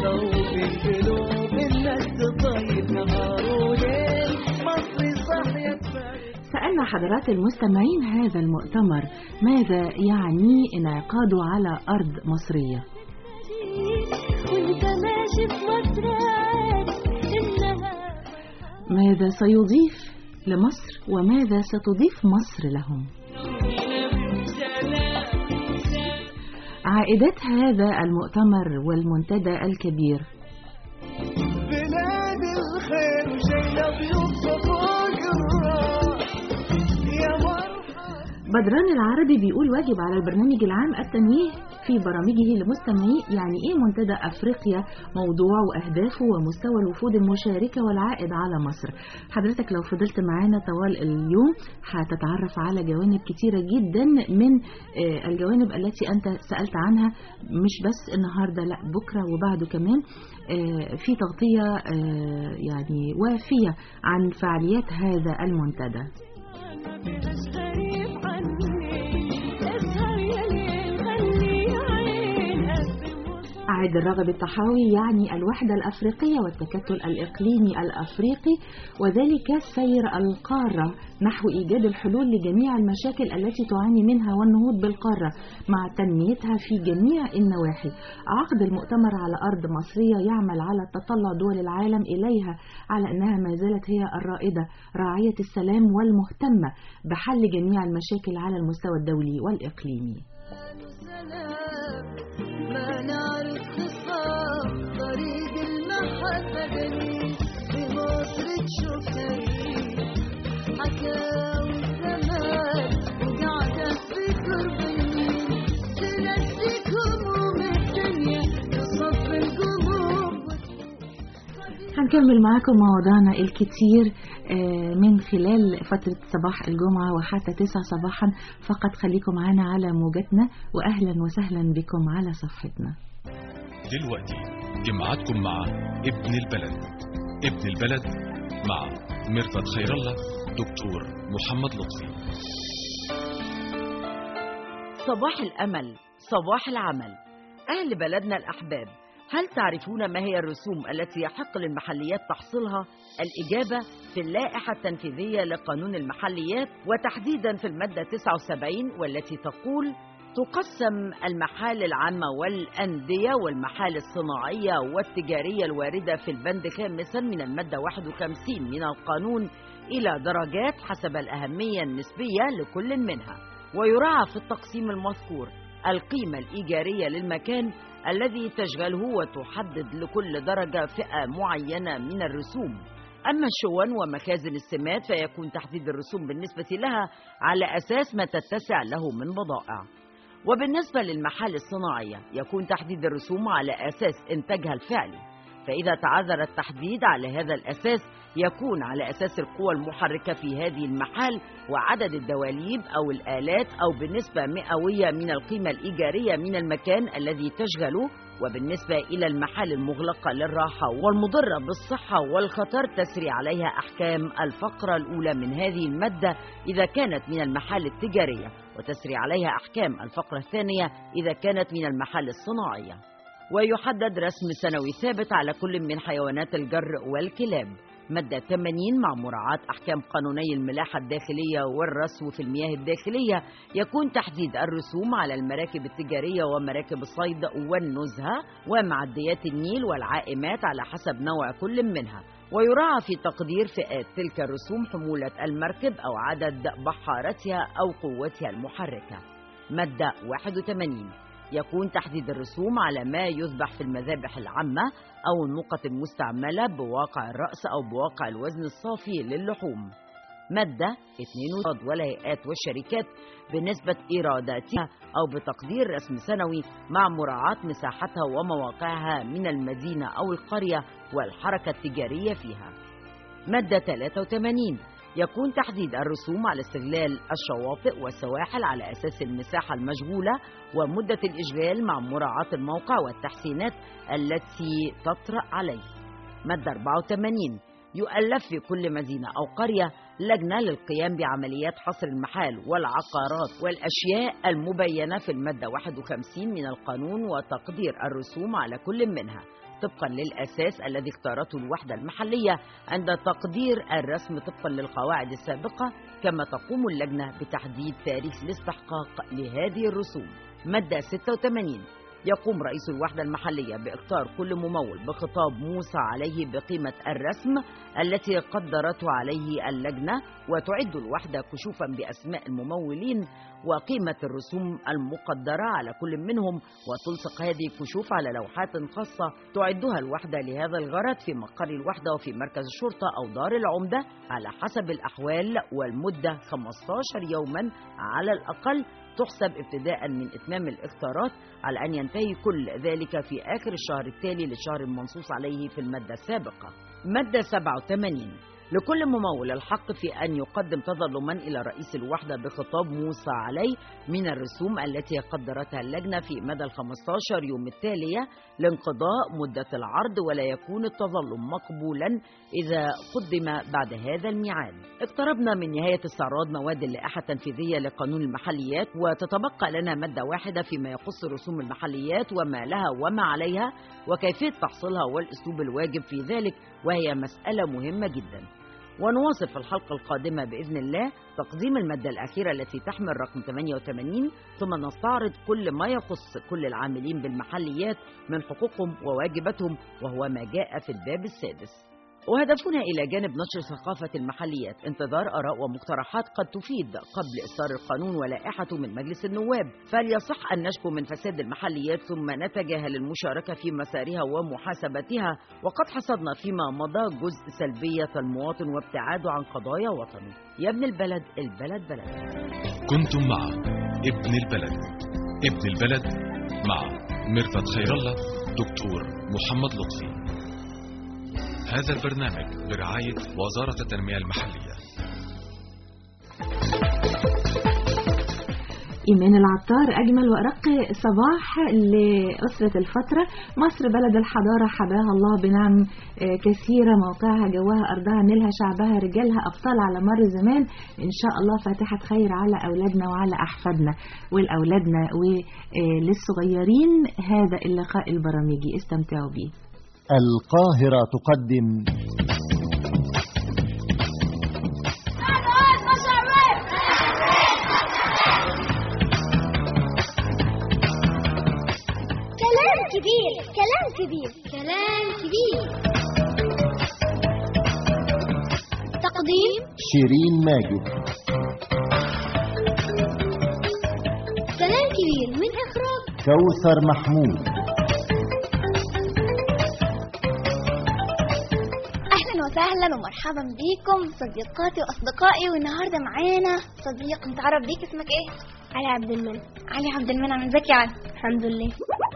صوت القلوب الناس تطيب نهار وليل مصري صاحية سألنا حضرات المستمعين هذا المؤتمر ماذا يعني انعقاده على أرض مصرية وانت ماشي في مصر عارف انها ماذا سيضيف لمصر وماذا ستضيف مصر لهم عائدات هذا المؤتمر والمنتدى الكبير بلاد الخير وشيلة ضيوف فوق الراس يا مرحبا بدران العربي بيقول واجب على البرنامج العام التنويه في برامجه لمستمعيه يعني ايه منتدى افريقيا موضوع واهدافه ومستوى الوفود المشاركه والعائد على مصر حضرتك لو فضلت معانا طوال اليوم هتتعرف على جوانب كتيره جدا من آه، الجوانب التي انت سالت عنها مش بس النهارده لا بكره وبعده كمان آه، في تغطيه آه، يعني وافيه عن فعاليات هذا المنتدى ما فيهاش غريب عني اسهر يا ليل غني يا عين قدم وصال عيد الرغب الطحاوي يعني الوحدة الأفريقية والتكتل الإقليمي الأفريقي وذلك سير القارة نحو إيجاد الحلول لجميع المشاكل التي تعاني منها والنهوض بالقارة مع تنميتها في جميع النواحي عقد المؤتمر على أرض مصرية يعمل على تطلع دول العالم إليها على أنها ما زالت هي الرائدة راعية السلام والمهتمة بحل جميع المشاكل على المستوى الدولي والإقليمي سلام ما نعرف خصام طريق المحبة جميل في مصر تشوف تاريخ حكاوي الزمان وقاعدة في قرب النيل تنسيك هموم الدنيا تصف القلوب هنكمل معاكم مواضيعنا الكتير آه، من خلال فترة صباح الجمعة وحتى تسع صباحا فقط خليكم معنا على موجتنا وأهلا وسهلا بكم على صفحتنا دلوقتي جمعتكم مع ابن البلد ابن البلد مع مرتضى خير الله دكتور محمد لطفي صباح الأمل صباح العمل أهل بلدنا الأحباب هل تعرفون ما هي الرسوم التي يحق للمحليات تحصيلها؟ الإجابة في اللائحة التنفيذية لقانون المحليات وتحديدا في المادة 79 والتي تقول تقسم المحال العامة والأندية والمحال الصناعية والتجارية الواردة في البند خامسا من المادة 51 من القانون إلى درجات حسب الأهمية النسبية لكل منها ويراعى في التقسيم المذكور القيمة الإيجارية للمكان الذي تشغله وتحدد لكل درجة فئة معينة من الرسوم أما الشون ومخازن السمات فيكون تحديد الرسوم بالنسبة لها على أساس ما تتسع له من بضائع وبالنسبة للمحال الصناعية يكون تحديد الرسوم على أساس إنتاجها الفعلي فإذا تعذر التحديد على هذا الأساس يكون على أساس القوى المحركة في هذه المحال وعدد الدواليب أو الآلات أو بالنسبة مئوية من القيمة الإيجارية من المكان الذي تشغله وبالنسبة إلى المحال المغلقة للراحة والمضرة بالصحة والخطر تسري عليها أحكام الفقرة الأولى من هذه المادة إذا كانت من المحال التجارية وتسري عليها أحكام الفقرة الثانية إذا كانت من المحال الصناعية ويحدد رسم سنوي ثابت على كل من حيوانات الجر والكلاب مادة 80 مع مراعاة أحكام قانوني الملاحة الداخلية والرسو في المياه الداخلية يكون تحديد الرسوم على المراكب التجارية ومراكب الصيد والنزهة ومعديات النيل والعائمات على حسب نوع كل منها ويراعى في تقدير فئات تلك الرسوم حمولة المركب أو عدد بحارتها أو قوتها المحركة مادة 81 يكون تحديد الرسوم على ما يذبح في المذابح العامة أو النقط المستعملة بواقع الرأس أو بواقع الوزن الصافي للحوم مادة 2 والهيئات والشركات بنسبة إيراداتها أو بتقدير رسم سنوي مع مراعاة مساحتها ومواقعها من المدينة أو القرية والحركة التجارية فيها مادة 83 يكون تحديد الرسوم على استغلال الشواطئ والسواحل على أساس المساحة المشغولة ومدة الإشغال مع مراعاة الموقع والتحسينات التي تطرأ عليه مادة 84 يؤلف في كل مدينة أو قرية لجنة للقيام بعمليات حصر المحال والعقارات والأشياء المبينة في المادة 51 من القانون وتقدير الرسوم على كل منها طبقا للأساس الذي اختارته الوحدة المحلية عند تقدير الرسم طبقا للقواعد السابقة كما تقوم اللجنة بتحديد تاريخ الاستحقاق لهذه الرسوم مادة 86 يقوم رئيس الوحدة المحلية باختار كل ممول بخطاب موسى عليه بقيمة الرسم التي قدرته عليه اللجنة وتعد الوحدة كشوفا بأسماء الممولين وقيمة الرسوم المقدرة على كل منهم وتلصق هذه الكشوف على لوحات خاصة تعدها الوحدة لهذا الغرض في مقر الوحدة وفي مركز الشرطة أو دار العمدة على حسب الأحوال والمدة 15 يوما على الأقل تحسب ابتداء من إتمام الاختارات على أن ينتهي كل ذلك في آخر الشهر التالي للشهر المنصوص عليه في المادة السابقة مادة 87 لكل ممول الحق في أن يقدم تظلما إلى رئيس الوحدة بخطاب موسى عليه من الرسوم التي قدرتها اللجنة في مدى ال 15 يوم التالية لانقضاء مدة العرض ولا يكون التظلم مقبولا إذا قدم بعد هذا الميعاد اقتربنا من نهاية استعراض مواد اللائحة التنفيذية لقانون المحليات وتتبقى لنا مادة واحدة فيما يخص رسوم المحليات وما لها وما عليها وكيفية تحصيلها والأسلوب الواجب في ذلك وهي مسألة مهمة جدا ونواصل في الحلقة القادمة بإذن الله تقديم المادة الأخيرة التي تحمل رقم 88 ثم نستعرض كل ما يخص كل العاملين بالمحليات من حقوقهم وواجباتهم وهو ما جاء في الباب السادس وهدفنا إلى جانب نشر ثقافة المحليات انتظار آراء ومقترحات قد تفيد قبل إصدار القانون ولائحته من مجلس النواب فليصح أن نشكو من فساد المحليات ثم نتجاهل المشاركة في مسارها ومحاسبتها وقد حصدنا فيما مضى جزء سلبية المواطن وابتعاده عن قضايا وطنه يا ابن البلد البلد بلد كنتم مع ابن البلد ابن البلد مع ميرفت خير الله دكتور محمد لطفي هذا البرنامج برعاية وزارة التنمية المحلية إيمان العطار أجمل وأرق صباح لأسرة الفترة مصر بلد الحضارة حباها الله بنعم آه، كثيرة موقعها جواها أرضها نيلها شعبها رجالها أبطال على مر زمان إن شاء الله فاتحة خير على أولادنا وعلى أحفادنا والأولادنا وللصغيرين هذا اللقاء البرامجي استمتعوا بيه القاهرة تقدم كلام كبير كلام كبير كلام كبير تقديم شيرين ماجد كلام كبير من إخراج كوثر محمود أهلا وسهلا ومرحبا بكم صديقاتي وأصدقائي والنهاردة معانا صديق متعرف بيك اسمك إيه؟ علي عبد المنعم علي عبد المنعم ازيك يا علي؟ الحمد لله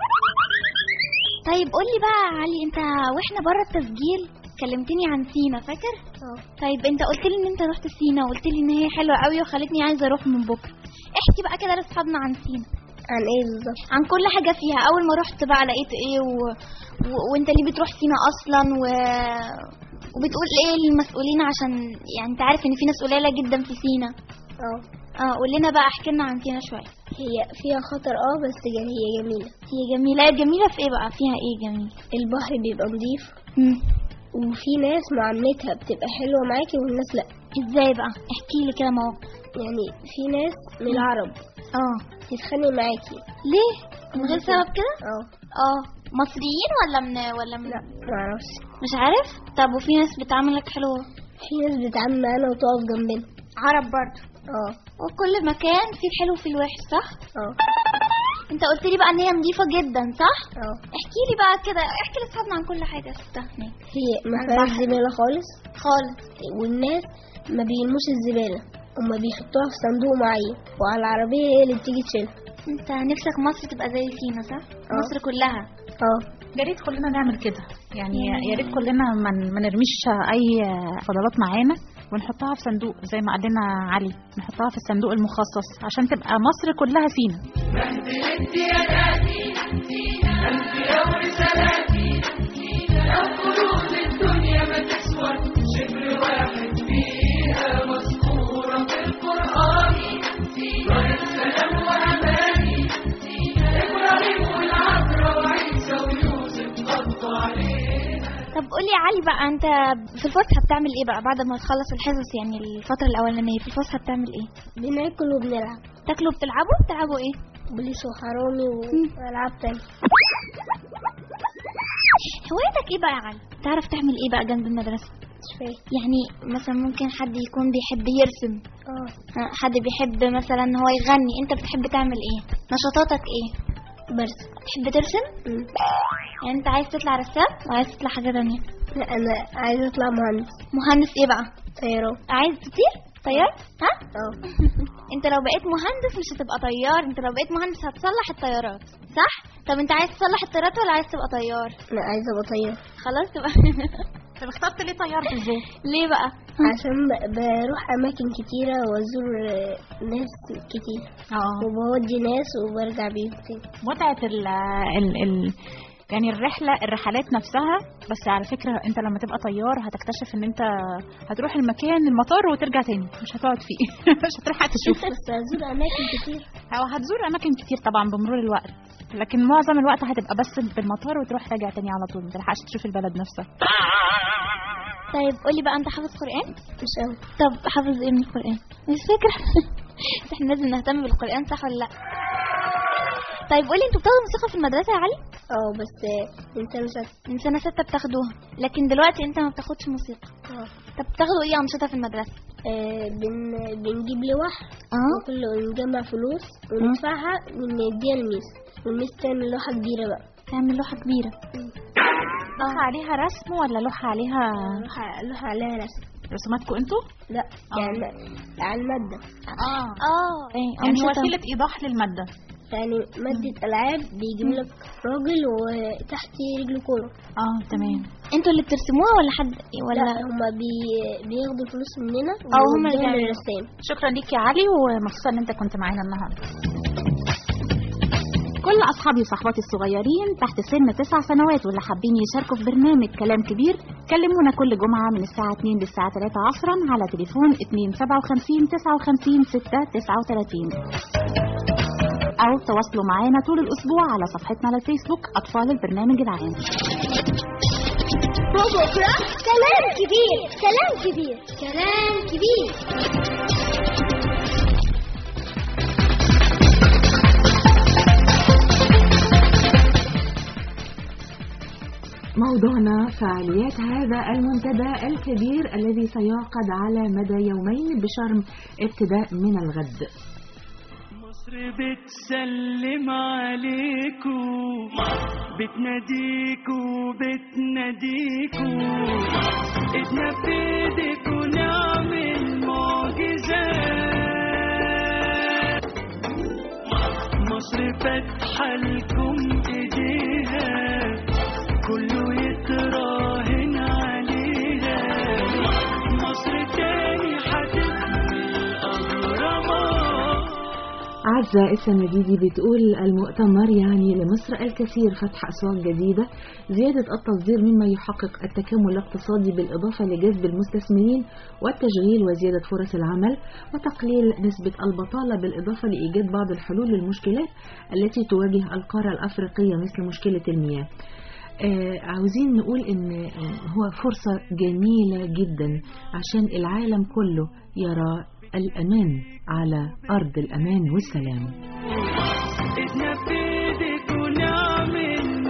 طيب قولي بقى يا علي انت واحنا بره التسجيل كلمتني عن سينا فاكر؟ اه طيب انت قلت لي ان انت رحت سينا وقلت لي ان هي حلوه قوي وخلتني عايزه اروح من بكره احكي بقى كده لاصحابنا عن سينا عن ايه بالظبط عن كل حاجه فيها اول ما رحت بقى لقيت ايه و... و... وانت ليه بتروح سينا اصلا و... وبتقول ايه للمسؤولين عشان يعني انت عارف ان في ناس قليله جدا في سينا اه اه قول لنا بقى احكي لنا عن سينا شويه هي فيها خطر اه بس جم- هي جميلة هي جميله جميله في ايه بقى فيها ايه جميل البحر بيبقى نظيف مم. وفي ناس معاملتها بتبقى حلوة معاكي والناس لأ ازاي بقى احكي لي كده مواقف يعني في ناس من العرب اه تتخانق معاكي ليه من غير سبب كده اه اه مصريين ولا من ولا من لا معرفش مش عارف طب وفي ناس بتعاملك حلو في ناس بتتعامل معانا وتقف جنبنا عرب برضه اه وكل مكان فيه الحلو وفيه الوحش صح اه انت قلت لي بقى ان هي نظيفه جدا صح اه احكي لي بقى كده احكي لاصحابنا عن كل حاجه شفتها هناك هي ما فيهاش زبالة خالص خالص والناس ما بيرموش الزبالة هما بيحطوها في صندوق معين وعلى العربية هي اللي بتيجي تشيلها انت نفسك مصر تبقى زي سينا صح اه. مصر كلها اه يا ريت كلنا نعمل كده يعني يا ريت كلنا ما ن- ما نرميش اي فضلات معانا ونحطها في صندوق زي ما قال لنا علي نحطها في الصندوق المخصص عشان تبقى مصر كلها فينا علي بقى انت في الفسحه بتعمل ايه بقى بعد ما تخلص الحصص يعني الفتره الاولانيه في الفسحه بتعمل ايه بناكل وبنلعب تاكلوا بتلعبوا بتلعبوا ايه بوليس وحرامي والعاب تانية هوايتك ايه بقى يا علي تعرف تعمل ايه بقى جنب المدرسه مش فاهم يعني مثلا ممكن حد يكون بيحب يرسم اه ها، حد بيحب مثلا هو يغني انت بتحب تعمل ايه نشاطاتك ايه برسم تحب ترسم مم. يعني انت عايز تطلع رسام وعايز تطلع حاجه تانية لا انا عايزة اطلع مهندس مهندس ايه بقى طيران عايز تطير طيار ها اه انت لو بقيت مهندس مش هتبقى طيار انت لو بقيت مهندس هتصلح الطيارات صح طب انت عايز تصلح الطيارات ولا عايز تبقى طيار انا عايزة ابقى طيار خلاص تبقى طب اخترت ليه طيار بالذات ليه بقى عشان ب- بروح اماكن كتيرة وازور آه، ناس كتير اه وبودي ناس وبرجع بيهم تاني متعة ال ال ال يعني الرحلة الرحلات نفسها بس على فكرة انت لما تبقى طيار هتكتشف ان انت هتروح المكان المطار وترجع تاني مش هتقعد فيه مش هتلحق تشوف بس ازور اماكن كتير او هتزور اماكن كتير طبعا بمرور الوقت لكن معظم الوقت هتبقى بس بالمطار وتروح راجع تاني على طول ما تلحقش تشوف البلد نفسها طيب قولي بقى انت حافظ قرآن مش قوي طب حافظ ايه من القرآن مش فاكرة بس احنا لازم نهتم بالقرآن صح ولا لا طيب قولي انتوا بتاخدوا موسيقى في المدرسة يا علي اه بس آه، انت مش هت... من سنة ستة بتاخدوها لكن دلوقتي انت ما بتاخدش موسيقى اه طب بتاخدوا ايه أنشطة في المدرسة آه، بن... بنجيب لوح اه وكل ونجمع فلوس وندفعها ونديها للميس والميس تعمل لوحة كبيرة بقى تعمل لوحة كبيرة لوحة عليها رسم ولا لوحة عليها لوحة لوحة عليها رسم رسوماتكم انتوا؟ لا يعني على المادة اه اه ايه يعني أنشطة. وسيلة ايضاح للمادة يعني مادة ألعاب بيجيب لك راجل وتحت رجله كورة اه تمام انتوا اللي بترسموها ولا حد ولا ولا هما بي... بياخدوا فلوس مننا أو هما اللي ويدوها بيعملوا. للرسام شكرا ليك يا علي ومبسوطة ان انت كنت معانا النهارده كل أصحابي وصحباتي الصغيرين تحت سن تسع سنوات واللي حابين يشاركوا في برنامج كلام كبير كلمونا كل جمعة من الساعة 2 للساعة 3 عصرا على تليفون 257 59 6 39 أو تواصلوا معانا طول الأسبوع على صفحتنا على الفيسبوك أطفال البرنامج العام بكرة كلام كبير كلام كبير كلام كبير موضوعنا فعاليات هذا المنتدى الكبير الذي سيعقد على مدى يومين بشرم ابتداء من الغد مصر بتسلم عليكو بتناديكو بتناديكو ايدنا في ايديكو نعمل معجزات مصر فاتحة لكم ايديها كله يتراهن عليها مصر تاني هتبني الأهرامات عزة السنديدي بتقول المؤتمر يعني لمصر الكثير فتح أسواق جديدة زيادة التصدير مما يحقق التكامل الاقتصادي بالإضافة لجذب المستثمرين والتشغيل وزيادة فرص العمل وتقليل نسبة البطالة بالإضافة لإيجاد بعض الحلول للمشكلات التي تواجه القارة الأفريقية مثل مشكلة المياه آه، عاوزين نقول ان آه، هو فرصة جميلة جدا عشان العالم كله يرى الأمان على أرض الأمان والسلام ايدنا في ايدك ونعمل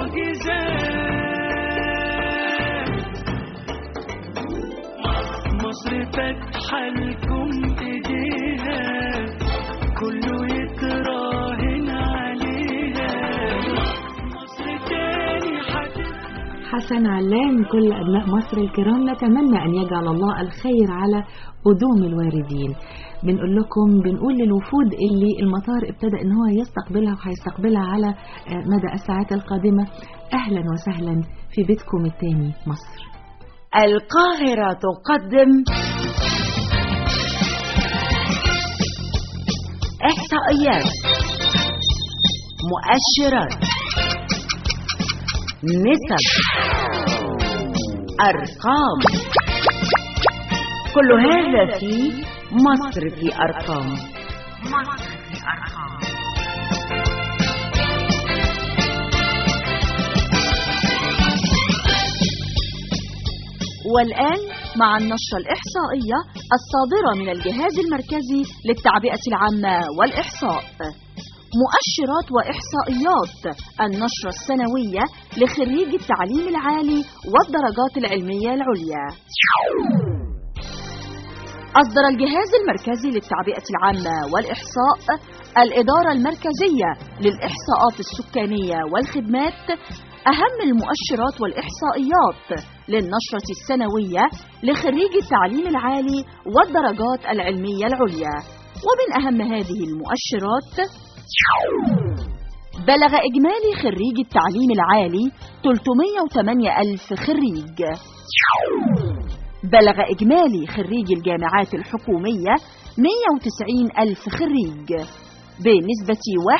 معجزات مصر فاتحة لكم ايديها كله يتراهن عليها مصر تاني هتبقى حسن علام كل أبناء مصر الكرام نتمنى أن يجعل الله الخير على قدوم الواردين بنقول لكم بنقول للوفود اللي المطار ابتدى ان هو يستقبلها وهيستقبلها على آه، مدى الساعات القادمة أهلا وسهلا في بيتكم التاني مصر القاهرة تقدم إحصائيات مؤشرات نسب أرقام كل هذا في مصر في أرقام مصر في أرقام والآن مع النشرة الإحصائية الصادرة من الجهاز المركزي للتعبئة العامة والإحصاء مؤشرات وإحصائيات النشرة السنوية لخريج التعليم العالي والدرجات العلمية العليا أصدر الجهاز المركزي للتعبئة العامة والإحصاء الإدارة المركزية للإحصاءات السكانية والخدمات أهم المؤشرات والإحصائيات للنشرة السنوية لخريج التعليم العالي والدرجات العلمية العليا ومن أهم هذه المؤشرات بلغ إجمالي خريج التعليم العالي 308 ألف خريج بلغ إجمالي خريج الجامعات الحكومية 190 ألف خريج بنسبة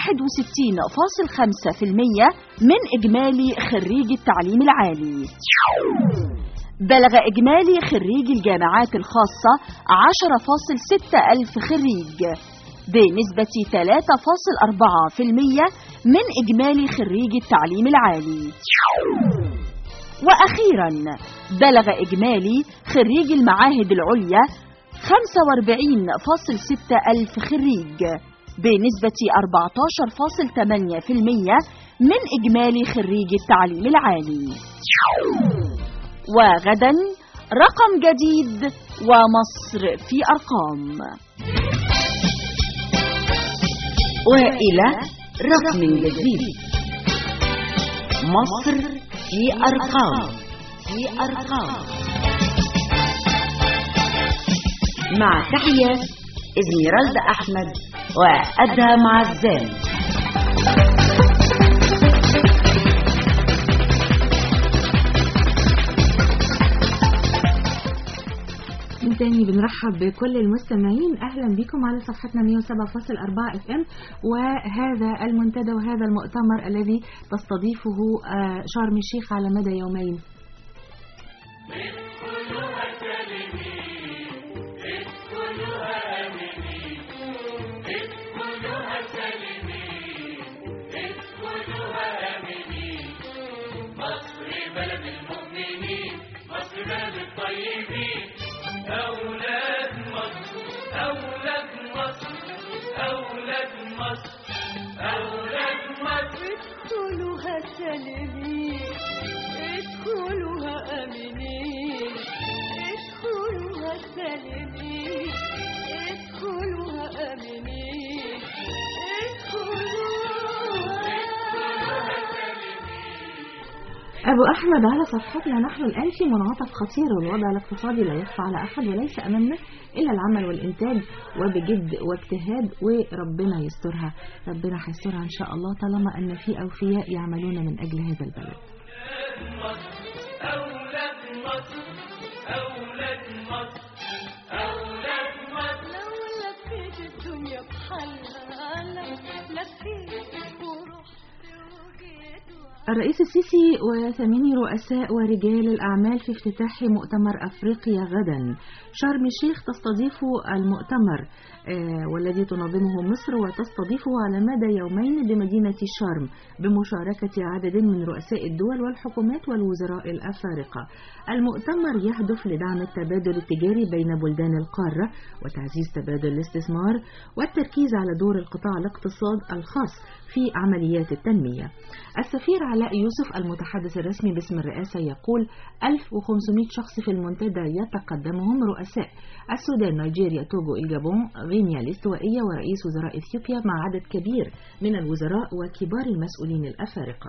61.5% من إجمالي خريج التعليم العالي بلغ إجمالي خريج الجامعات الخاصة 10.6 ألف خريج بنسبة 3.4% من إجمالي خريج التعليم العالي وأخيرا بلغ إجمالي خريج المعاهد العليا 45.6 ألف خريج بنسبة 14.8% من إجمالي خريج التعليم العالي وغدا رقم جديد ومصر في أرقام وإلى رقم جديد مصر في أرقام في أرقام مع تحية إزميرالدا أحمد وأدهم عزام من تاني بنرحب بكل المستمعين اهلا بكم على صفحتنا 107.4 اف ام وهذا المنتدى وهذا المؤتمر الذي تستضيفه آه، شرم الشيخ على مدى يومين مصر بلد المؤمنين مصر بلد الطيبين أولاد مصر أولاد مصر أولاد مصر أولاد مصر ادخلوها سالمين ادخلوها آمنين ادخلوها سالمين ادخلوها آمنين أبو أحمد على صفحتنا نحن الآن في منعطف خطير والوضع الاقتصادي لا يخفى على أحد وليس أمامنا إلا العمل والإنتاج وبجد واجتهاد وربنا يسترها ربنا هيسترها إن شاء الله طالما أن في أوفياء يعملون من أجل هذا البلد أولاد مصر أولاد مصر أولاد مصر لو لفيت الدنيا بحالها لفيت ورحت وجيت الرئيس السيسي وثماني رؤساء ورجال الأعمال في افتتاح مؤتمر أفريقيا غدا شرم الشيخ تستضيف المؤتمر آه، والذي تنظمه مصر وتستضيفه على مدى يومين بمدينة شرم بمشاركة عدد من رؤساء الدول والحكومات والوزراء الأفارقة المؤتمر يهدف لدعم التبادل التجاري بين بلدان القارة وتعزيز تبادل الاستثمار والتركيز على دور القطاع الاقتصاد الخاص في عمليات التنمية السفير علاء يوسف المتحدث الرسمي باسم الرئاسة يقول 1500 شخص في المنتدى يتقدمهم رؤساء السودان نيجيريا توغو الجابون غينيا الاستوائية ورئيس وزراء إثيوبيا مع عدد كبير من الوزراء وكبار المسؤولين الأفارقة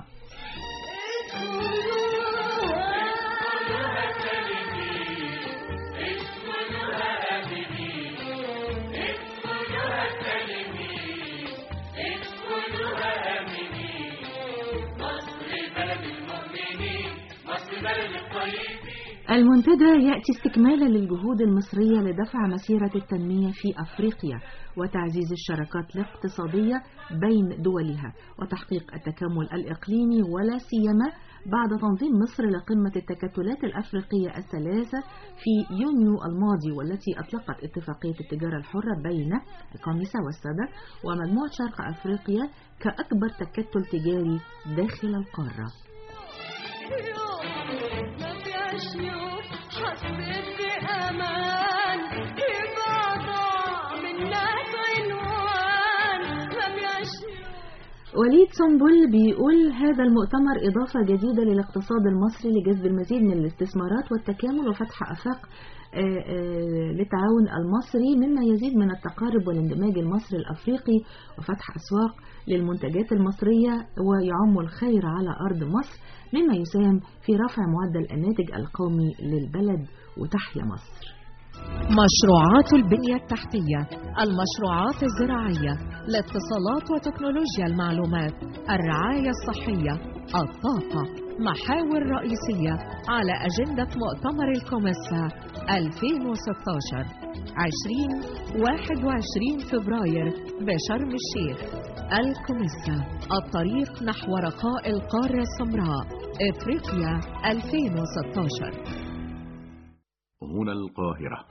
المنتدى يأتي استكمالا للجهود المصرية لدفع مسيرة التنمية في أفريقيا وتعزيز الشراكات الاقتصادية بين دولها وتحقيق التكامل الإقليمي ولا سيما بعد تنظيم مصر لقمة التكتلات الأفريقية الثلاثة في يونيو الماضي والتي أطلقت اتفاقية التجارة الحرة بين الكونيسا والسادة ومجموعة شرق أفريقيا كأكبر تكتل تجاري داخل القارة ما فيهاش يوم حسيت بأمان يبقى ضاع منك عنوان لم يشلو وليد سنبل بيقول هذا المؤتمر إضافة جديدة للاقتصاد المصري لجذب المزيد من الاستثمارات والتكامل وفتح آفاق آه، آه، للتعاون المصري مما يزيد من التقارب والاندماج المصري الأفريقي وفتح أسواق للمنتجات المصرية ويعم الخير على أرض مصر مما يساهم في رفع معدل الناتج القومي للبلد وتحيا مصر مشروعات البنية التحتية المشروعات الزراعية الاتصالات وتكنولوجيا المعلومات الرعاية الصحية الطاقة محاور رئيسية على أجندة مؤتمر الكوميسا 2016 20 21 فبراير بشرم الشيخ الكوميسا الطريق نحو رخاء القارة السمراء إفريقيا 2016 هنا القاهرة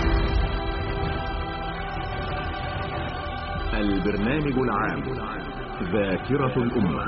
البرنامج العام ذاكرة الأمة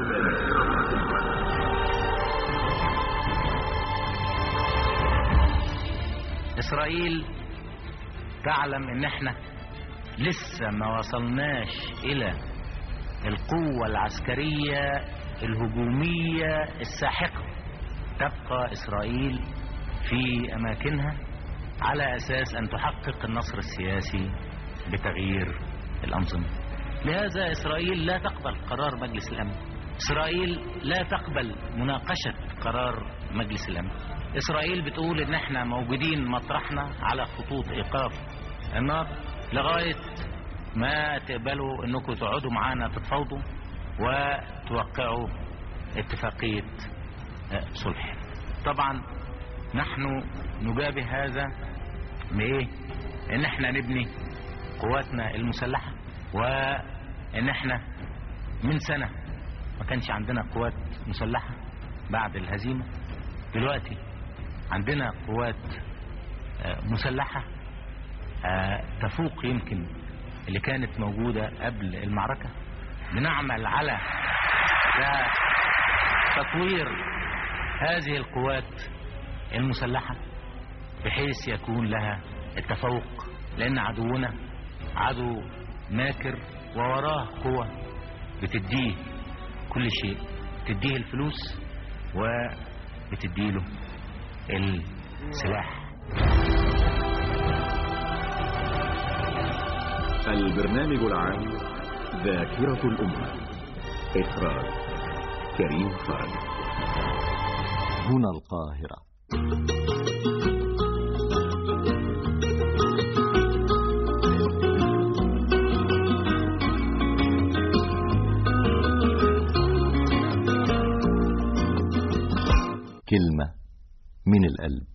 إسرائيل تعلم إن إحنا لسه ما وصلناش إلى القوة العسكرية الهجومية الساحقة تبقى إسرائيل في أماكنها على أساس أن تحقق النصر السياسي بتغيير الأنظمة لهذا إسرائيل لا تقبل قرار مجلس الأمن إسرائيل لا تقبل مناقشة قرار مجلس الأمن إسرائيل بتقول إن إحنا موجودين مطرحنا على خطوط إيقاف النار لغاية ما تقبلوا إنكم تقعدوا معانا تتفاوضوا وتوقعوا اتفاقية آه، صلح طبعا نحن نجابه هذا بإيه؟ إن إحنا نبني قواتنا المسلحة وإن إحنا من سنة ما كانش عندنا قوات مسلحة بعد الهزيمة دلوقتي عندنا قوات آه، مسلحة آه، تفوق يمكن اللي كانت موجودة قبل المعركة بنعمل على تطوير هذه القوات المسلحة بحيث يكون لها التفوق لأن عدونا عدو ماكر ووراه قوة بتديه كل شيء بتديه الفلوس وبتديله السلاح البرنامج العام ذاكرة الأمة إخراج كريم خان هنا القاهرة كلمة من القلب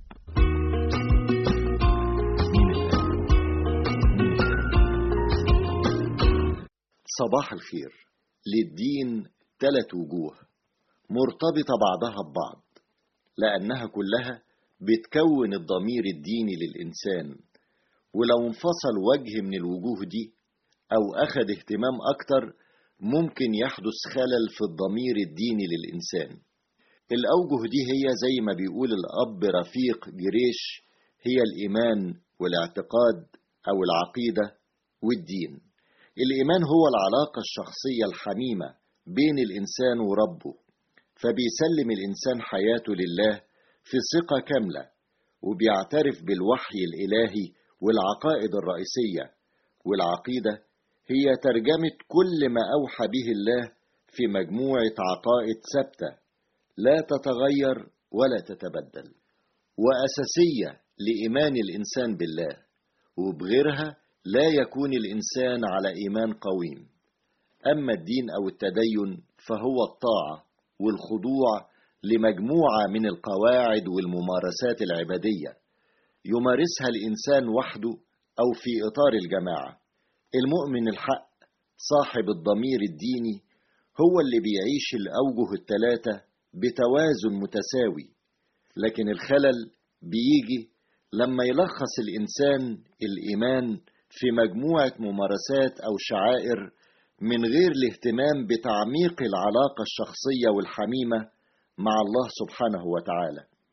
صباح الخير للدين ثلاث وجوه مرتبطة بعضها ببعض لأنها كلها بتكون الضمير الديني للإنسان ولو انفصل وجه من الوجوه دي أو أخذ اهتمام أكتر ممكن يحدث خلل في الضمير الديني للإنسان الأوجه دي هي زي ما بيقول الأب رفيق جريش هي الإيمان والاعتقاد أو العقيدة والدين الإيمان هو العلاقة الشخصية الحميمة بين الإنسان وربه فبيسلم الإنسان حياته لله في ثقة كاملة وبيعترف بالوحي الإلهي والعقائد الرئيسية والعقيدة هي ترجمة كل ما أوحى به الله في مجموعة عقائد ثابتة لا تتغير ولا تتبدل وأساسية لإيمان الإنسان بالله وبغيرها لا يكون الإنسان على إيمان قويم أما الدين أو التدين فهو الطاعة والخضوع لمجموعة من القواعد والممارسات العبادية يمارسها الإنسان وحده أو في إطار الجماعة المؤمن الحق صاحب الضمير الديني هو اللي بيعيش الأوجه الثلاثة بتوازن متساوي لكن الخلل بيجي لما يلخص الإنسان الإيمان في مجموعة ممارسات أو شعائر من غير الاهتمام بتعميق العلاقة الشخصية والحميمة مع الله سبحانه وتعالى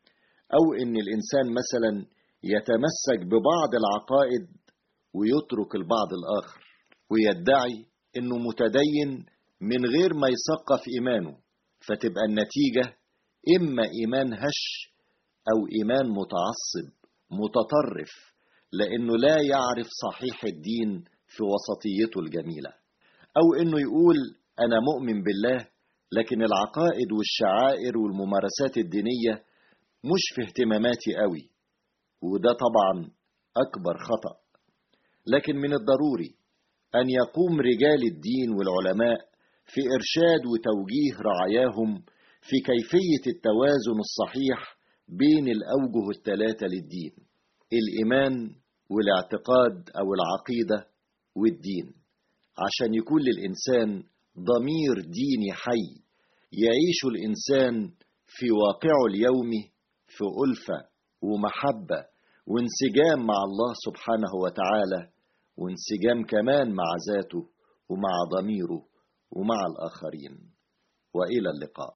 أو إن الإنسان مثلا يتمسك ببعض العقائد ويترك البعض الآخر ويدعي إنه متدين من غير ما يثقف إيمانه فتبقى النتيجة إما إيمان هش أو إيمان متعصب متطرف لأنه لا يعرف صحيح الدين في وسطيته الجميلة أو إنه يقول أنا مؤمن بالله لكن العقائد والشعائر والممارسات الدينية مش في اهتماماتي قوي وده طبعا أكبر خطأ لكن من الضروري أن يقوم رجال الدين والعلماء في إرشاد وتوجيه رعاياهم في كيفية التوازن الصحيح بين الأوجه الثلاثة للدين الإيمان والاعتقاد أو العقيدة والدين عشان يكون للإنسان ضمير ديني حي يعيش الإنسان في واقعه اليومي في ألفة ومحبة وانسجام مع الله سبحانه وتعالى وانسجام كمان مع ذاته ومع ضميره ومع الآخرين وإلى اللقاء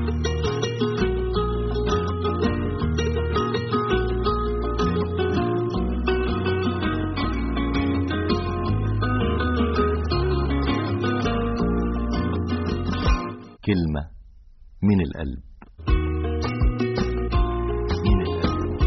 كلمة من القلب من القلب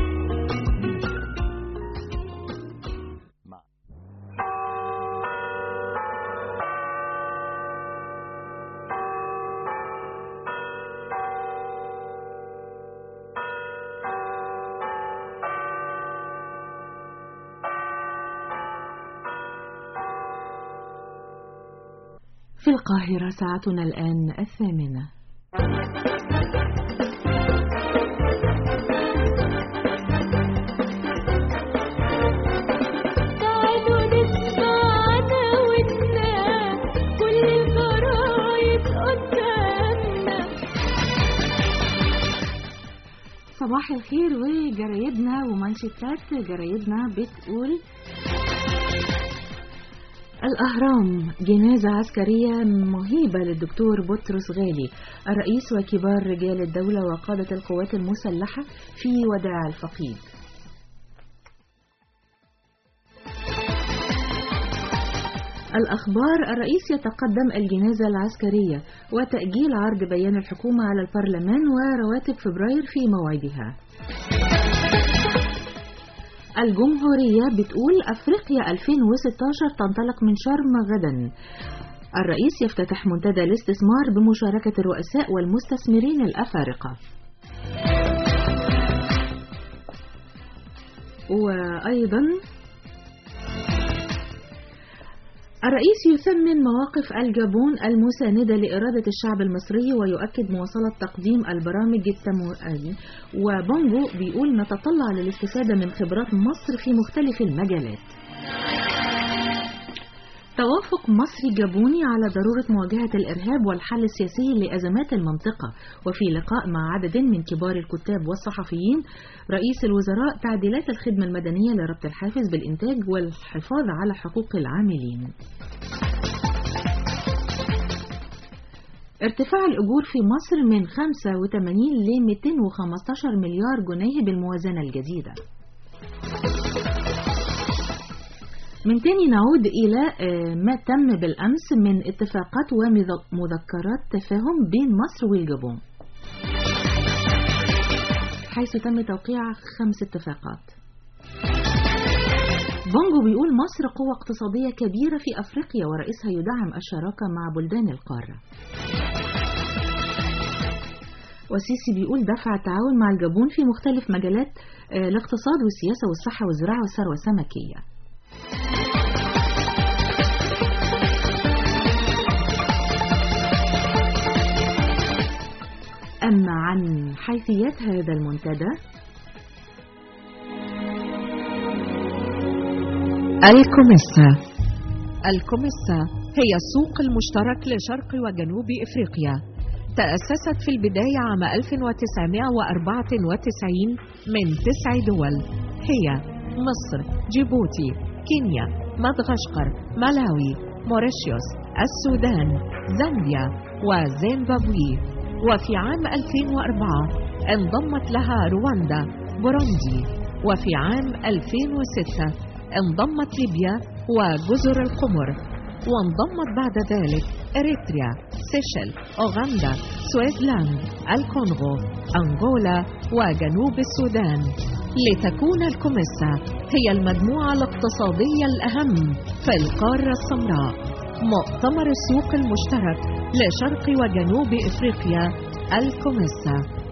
في القاهرة ساعتنا الآن الثامنة تعالوا نسمعنا وننام كل الجرايد قدامنا صباح الخير وجرايدنا ومانشيتات جرايدنا بتقول الأهرام جنازة عسكرية مهيبة للدكتور بطرس غالي الرئيس وكبار رجال الدولة وقادة القوات المسلحة في وداع الفقيد الأخبار الرئيس يتقدم الجنازة العسكرية وتأجيل عرض بيان الحكومة على البرلمان ورواتب فبراير في موعدها الجمهورية بتقول أفريقيا 2016 تنطلق من شرم غدا الرئيس يفتتح منتدى الاستثمار بمشاركة الرؤساء والمستثمرين الأفارقة وأيضا الرئيس يثمن مواقف الجابون المساندة لإرادة الشعب المصري ويؤكد مواصلة تقديم البرامج التمويلية وبونجو بيقول نتطلع للاستفادة من خبرات مصر في مختلف المجالات توافق مصري جابوني على ضرورة مواجهة الإرهاب والحل السياسي لأزمات المنطقة وفي لقاء مع عدد من كبار الكتاب والصحفيين رئيس الوزراء تعديلات الخدمة المدنية لربط الحافز بالإنتاج والحفاظ على حقوق العاملين ارتفاع الأجور في مصر من 85 ل 215 مليار جنيه بالموازنة الجديدة من تاني نعود إلى آه، ما تم بالأمس من اتفاقات ومذكرات تفاهم بين مصر والجابون حيث تم توقيع خمس اتفاقات بونجو بيقول مصر قوة اقتصادية كبيرة في أفريقيا ورئيسها يدعم الشراكة مع بلدان القارة وسيسي بيقول دفع التعاون مع الجابون في مختلف مجالات آه، الاقتصاد والسياسة والصحة والزراعة والثروة السمكية أما عن حيثيات هذا المنتدى الكوميسا الكوميسا هي السوق المشترك لشرق وجنوب إفريقيا تأسست في البداية عام 1994 من تسع دول هي مصر، جيبوتي، كينيا، مدغشقر، ملاوي، موريشيوس، السودان، زامبيا وزيمبابوي وفي عام 2004 انضمت لها رواندا بوروندي وفي عام 2006 انضمت ليبيا وجزر القمر وانضمت بعد ذلك إريتريا سيشل أوغندا سويسلاند الكونغو أنغولا وجنوب السودان لتكون الكوميسا هي المجموعة الاقتصادية الأهم في القارة السمراء مؤتمر السوق المشترك لشرق وجنوب إفريقيا الكوميسا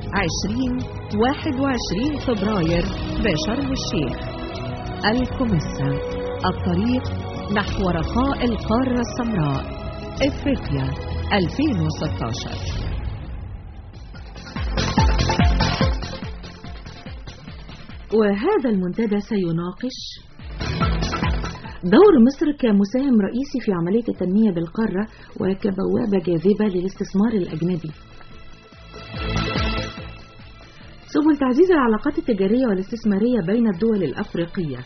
20 21 فبراير بشرم الشيخ الكوميسا الطريق نحو رخاء القارة السمراء إفريقيا 2016 وهذا المنتدى سيناقش دور مصر كمساهم رئيسي في عملية التنمية بالقارة وكبوابة جاذبة للاستثمار الأجنبي سبل تعزيز العلاقات التجارية والاستثمارية بين الدول الأفريقية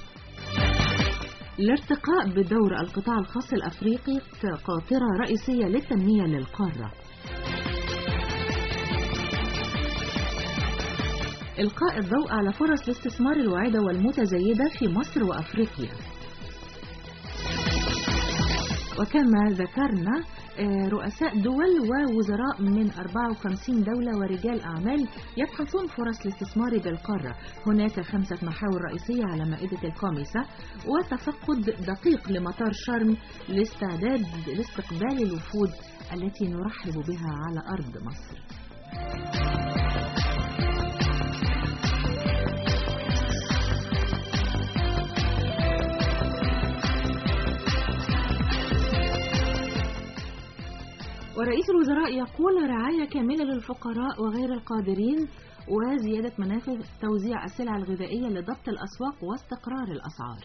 الارتقاء بدور القطاع الخاص الأفريقي كقاطرة رئيسية للتنمية للقارة إلقاء الضوء على فرص الاستثمار الواعدة والمتزايدة في مصر وأفريقيا وكما ذكرنا رؤساء دول ووزراء من 54 دولة ورجال أعمال يبحثون فرص الاستثمار بالقارة هناك خمسة محاور رئيسية على مائدة القامسة وتفقد دقيق لمطار شرم لاستعداد لاستقبال الوفود التي نرحب بها على أرض مصر ورئيس الوزراء يقول رعاية كاملة للفقراء وغير القادرين وزيادة منافذ توزيع السلع الغذائية لضبط الأسواق واستقرار الأسعار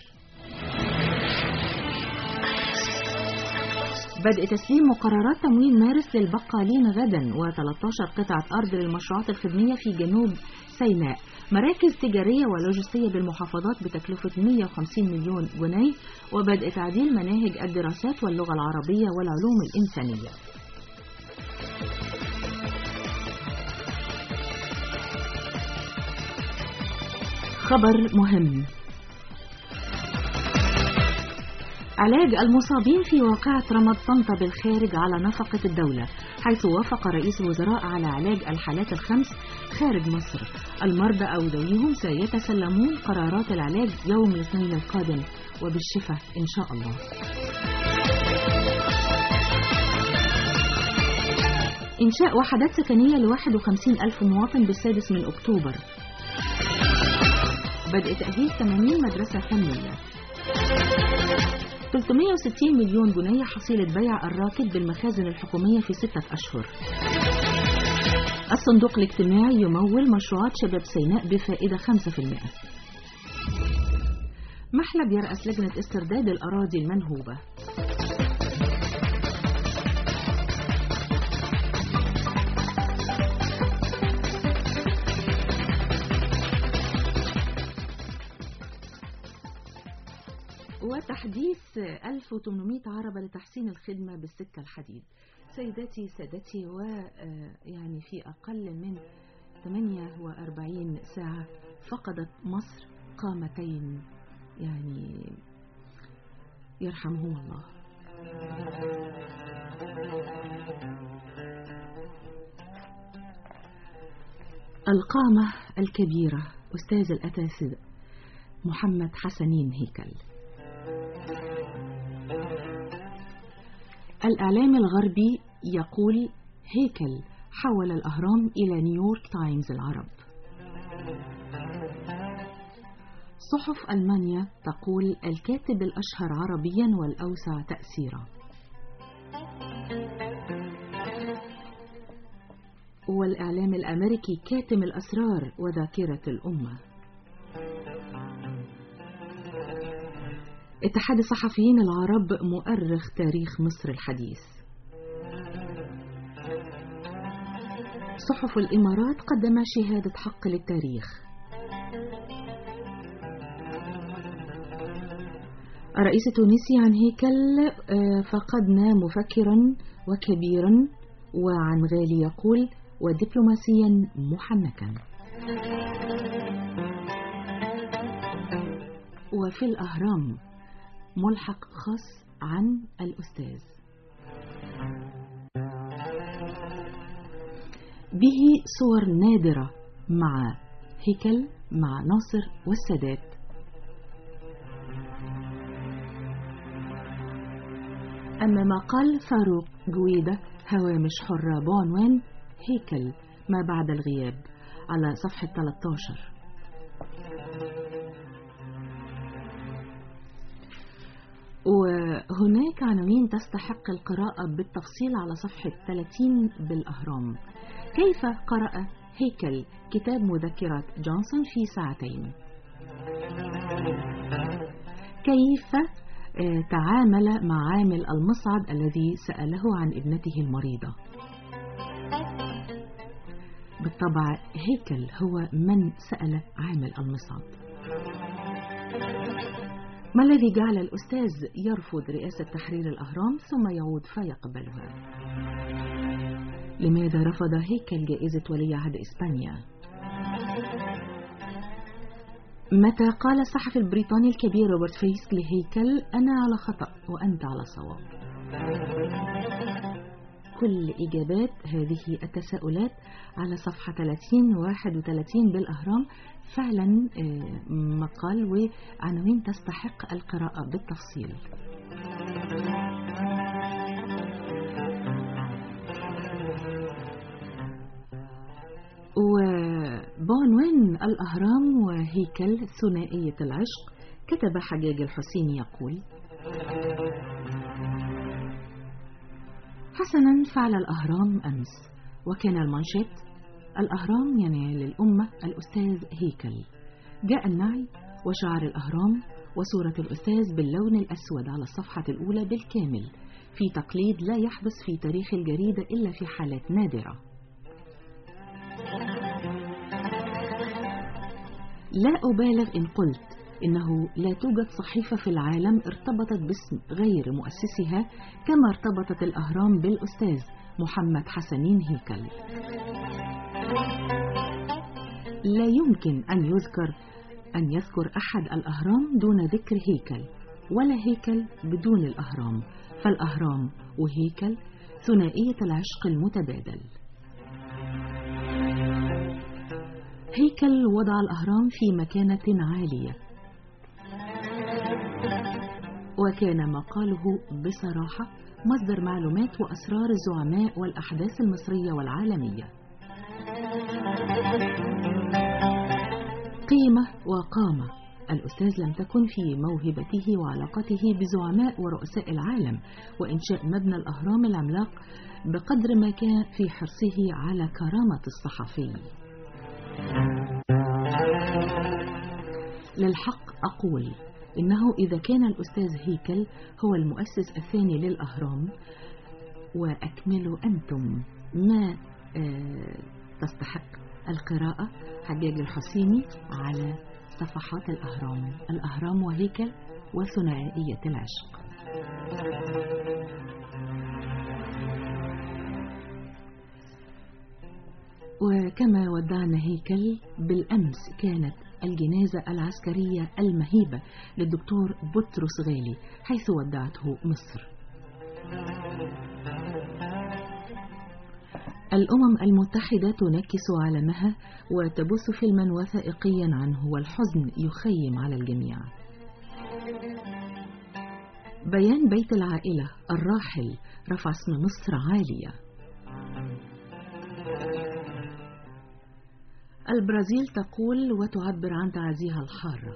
بدء تسليم مقررات تموين مارس للبقالين غدا و13 قطعة أرض للمشروعات الخدمية في جنوب سيناء مراكز تجارية ولوجستية بالمحافظات بتكلفة 150 مليون جنيه وبدء تعديل مناهج الدراسات واللغة العربية والعلوم الإنسانية خبر مهم علاج المصابين في واقعة رمض طنطا بالخارج على نفقة الدولة حيث وافق رئيس الوزراء على علاج الحالات الخمس خارج مصر المرضى أو ذويهم سيتسلمون قرارات العلاج يوم الاثنين القادم وبالشفاء إن شاء الله إنشاء وحدات سكنية ل 51 ألف مواطن بالسادس من أكتوبر بدء تأجيل 80 مدرسة فنية 360 مليون جنيه حصيلة بيع الراكد بالمخازن الحكومية في ستة أشهر الصندوق الاجتماعي يمول مشروعات شباب سيناء بفائدة 5% محلب يرأس لجنة استرداد الأراضي المنهوبة وتحديث 1800 عربة لتحسين الخدمة بالسكة الحديد سيداتي سادتي ويعني في أقل من 48 ساعة فقدت مصر قامتين يعني يرحمهم الله القامة الكبيرة أستاذ الأساتذة محمد حسنين هيكل الإعلام الغربي يقول هيكل حول الأهرام إلى نيويورك تايمز العرب صحف ألمانيا تقول الكاتب الأشهر عربيا والأوسع تأثيرا والإعلام الأمريكي كاتم الأسرار وذاكرة الأمة اتحاد الصحفيين العرب مؤرخ تاريخ مصر الحديث صحف الإمارات قدم شهادة حق للتاريخ الرئيس التونسي عن هيكل فقدنا مفكرا وكبيرا وعن غالي يقول ودبلوماسيا محنكا وفي الأهرام ملحق خاص عن الأستاذ به صور نادرة مع هيكل مع ناصر والسادات أما ما قال فاروق جويدة هوامش حرة بعنوان هيكل ما بعد الغياب على صفحة 13 وهناك عناوين تستحق القراءة بالتفصيل على صفحة 30 بالأهرام كيف قرأ هيكل كتاب مذكرات جونسون في ساعتين كيف آه، تعامل مع عامل المصعد الذي سأله عن ابنته المريضة بالطبع هيكل هو من سأل عامل المصعد ما الذي جعل الأستاذ يرفض رئاسة تحرير الأهرام ثم يعود فيقبلها لماذا رفض هيكل جائزة ولي عهد إسبانيا متى قال الصحفي البريطاني الكبير روبرت فيس لهيكل أنا على خطأ وأنت على صواب كل إجابات هذه التساؤلات على صفحة 30 و 31 بالأهرام فعلا آه، مقال وعناوين تستحق القراءة بالتفصيل وبعنوان الأهرام وهيكل ثنائية العشق كتب حجاج الحسيني يقول حسنا فعل الأهرام أمس وكان المانشيت الأهرام ينال للأمة الأستاذ هيكل جاء النعي وشعر الأهرام وصورة الأستاذ باللون الأسود على الصفحة الأولى بالكامل في تقليد لا يحدث في تاريخ الجريدة إلا في حالات نادرة لا أبالغ إن قلت إنه لا توجد صحيفة في العالم ارتبطت باسم غير مؤسسها كما ارتبطت الأهرام بالأستاذ محمد حسنين هيكل لا يمكن أن يذكر أن يذكر أحد الأهرام دون ذكر هيكل ولا هيكل بدون الأهرام فالأهرام وهيكل ثنائية العشق المتبادل هيكل وضع الأهرام في مكانة عالية وكان مقاله بصراحة مصدر معلومات وأسرار الزعماء والأحداث المصرية والعالمية قيمة وقامة الأستاذ لم تكن في موهبته وعلاقته بزعماء ورؤساء العالم وإنشاء مبنى الأهرام العملاق بقدر ما كان في حرصه على كرامة الصحفي للحق أقول إنه إذا كان الأستاذ هيكل هو المؤسس الثاني للأهرام وأكملوا أنتم ما آه، تستحق القراءة حجاج الحسيني على صفحات الأهرام الأهرام وهيكل وثنائية العشق وكما ودعنا هيكل بالأمس كانت الجنازة العسكرية المهيبة للدكتور بطرس غالي حيث ودعته مصر الأمم المتحدة تنكس علمها وتبث فيلما وثائقيا عنه والحزن يخيم على الجميع بيان بيت العائلة الراحل رفع اسم مصر عالية البرازيل تقول وتعبر عن تعازيها الحارة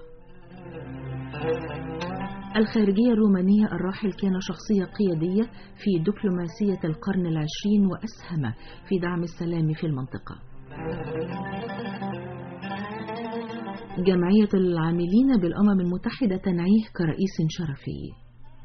الخارجية الرومانية الراحل كان شخصية قيادية في دبلوماسية القرن العشرين وأسهم في دعم السلام في المنطقة جمعية العاملين بالأمم المتحدة تنعيه كرئيس شرفي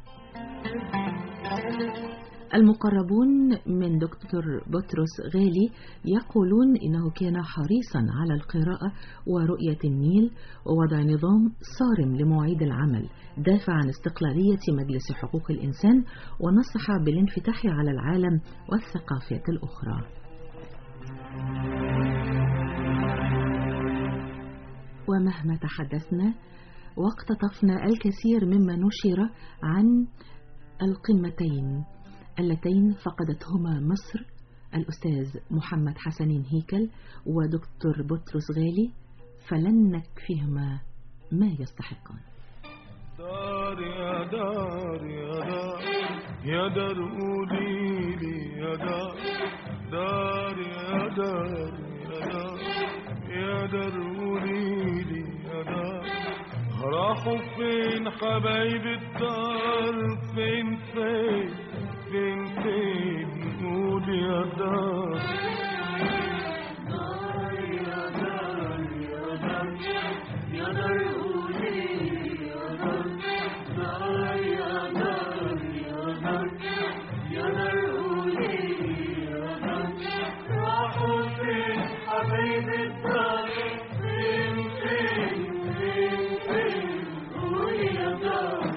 المقربون من دكتور بطرس غالي يقولون إنه كان حريصا على القراءة ورؤية النيل ووضع نظام صارم لمواعيد العمل دافع عن استقلالية مجلس حقوق الإنسان ونصح بالانفتاح على العالم والثقافات الأخرى ومهما تحدثنا واقتطفنا الكثير مما نشر عن القمتين اللتين فقدتهما مصر الأستاذ محمد حسنين هيكل ودكتور بطرس غالي فلن نكفيهما ما يستحقان دار يا دار يا دار يا دار قولي لي يا دار دار يا دار يا دار يا دار قولي لي يا دار راحوا فين حبايب الدار فين فين فين فين قول يا دار دار يا دار يا دار يا دار قولي يا دار دار يا دار يا دار يا دار قولي يا دار راحوا فين حبايب الدار فين فين فين فين قولي يا دار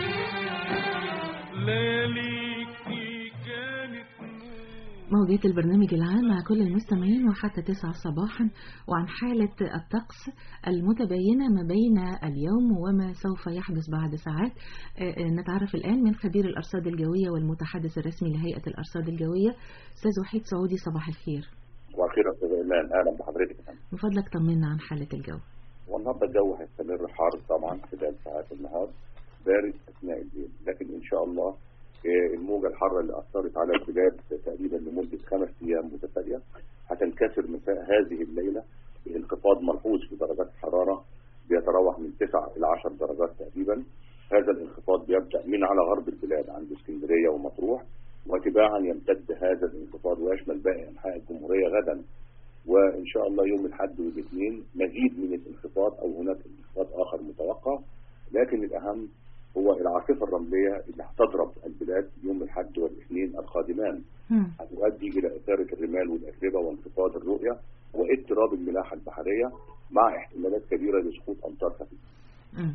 لياليكي كانت موجات البرنامج العام مع كل المستمعين وحتى تسعة صباحا وعن حالة الطقس المتباينة ما بين اليوم وما سوف يحدث بعد ساعات آه، آه، نتعرف الآن من خبير الأرصاد الجوية والمتحدث الرسمي لهيئة الأرصاد الجوية أستاذ وحيد سعودي صباح الخير صباح الخير يا استاذ ايمان اهلا بحضرتك يا فندم. من فضلك طمنا عن حالة الجو والنهارده الجو هيستمر حار طبعا خلال ساعات النهار بارد اثناء الليل لكن ان شاء الله آه، الموجه الحاره اللي اثرت على البلاد تقريبا لمده خمس ايام متتاليه هتنكسر مساء هذه الليله بانخفاض ملحوظ في درجات الحراره بيتراوح من 9 الى 10 درجات تقريبا هذا الانخفاض بيبدا من على غرب البلاد عند اسكندريه ومطروح وتباعا يمتد هذا الانخفاض ويشمل باقي انحاء الجمهوريه غدا وان شاء الله يوم الاحد والاثنين مزيد من الانخفاض او هناك انخفاض اخر متوقع لكن الاهم هو العاصفه الرمليه اللي هتضرب البلاد يوم الاحد والاثنين القادمان هتؤدي الى اثاره الرمال والاتربه وانخفاض الرؤيه واضطراب الملاحه البحريه مع احتمالات كبيره لسقوط امطار خفيفه. مم.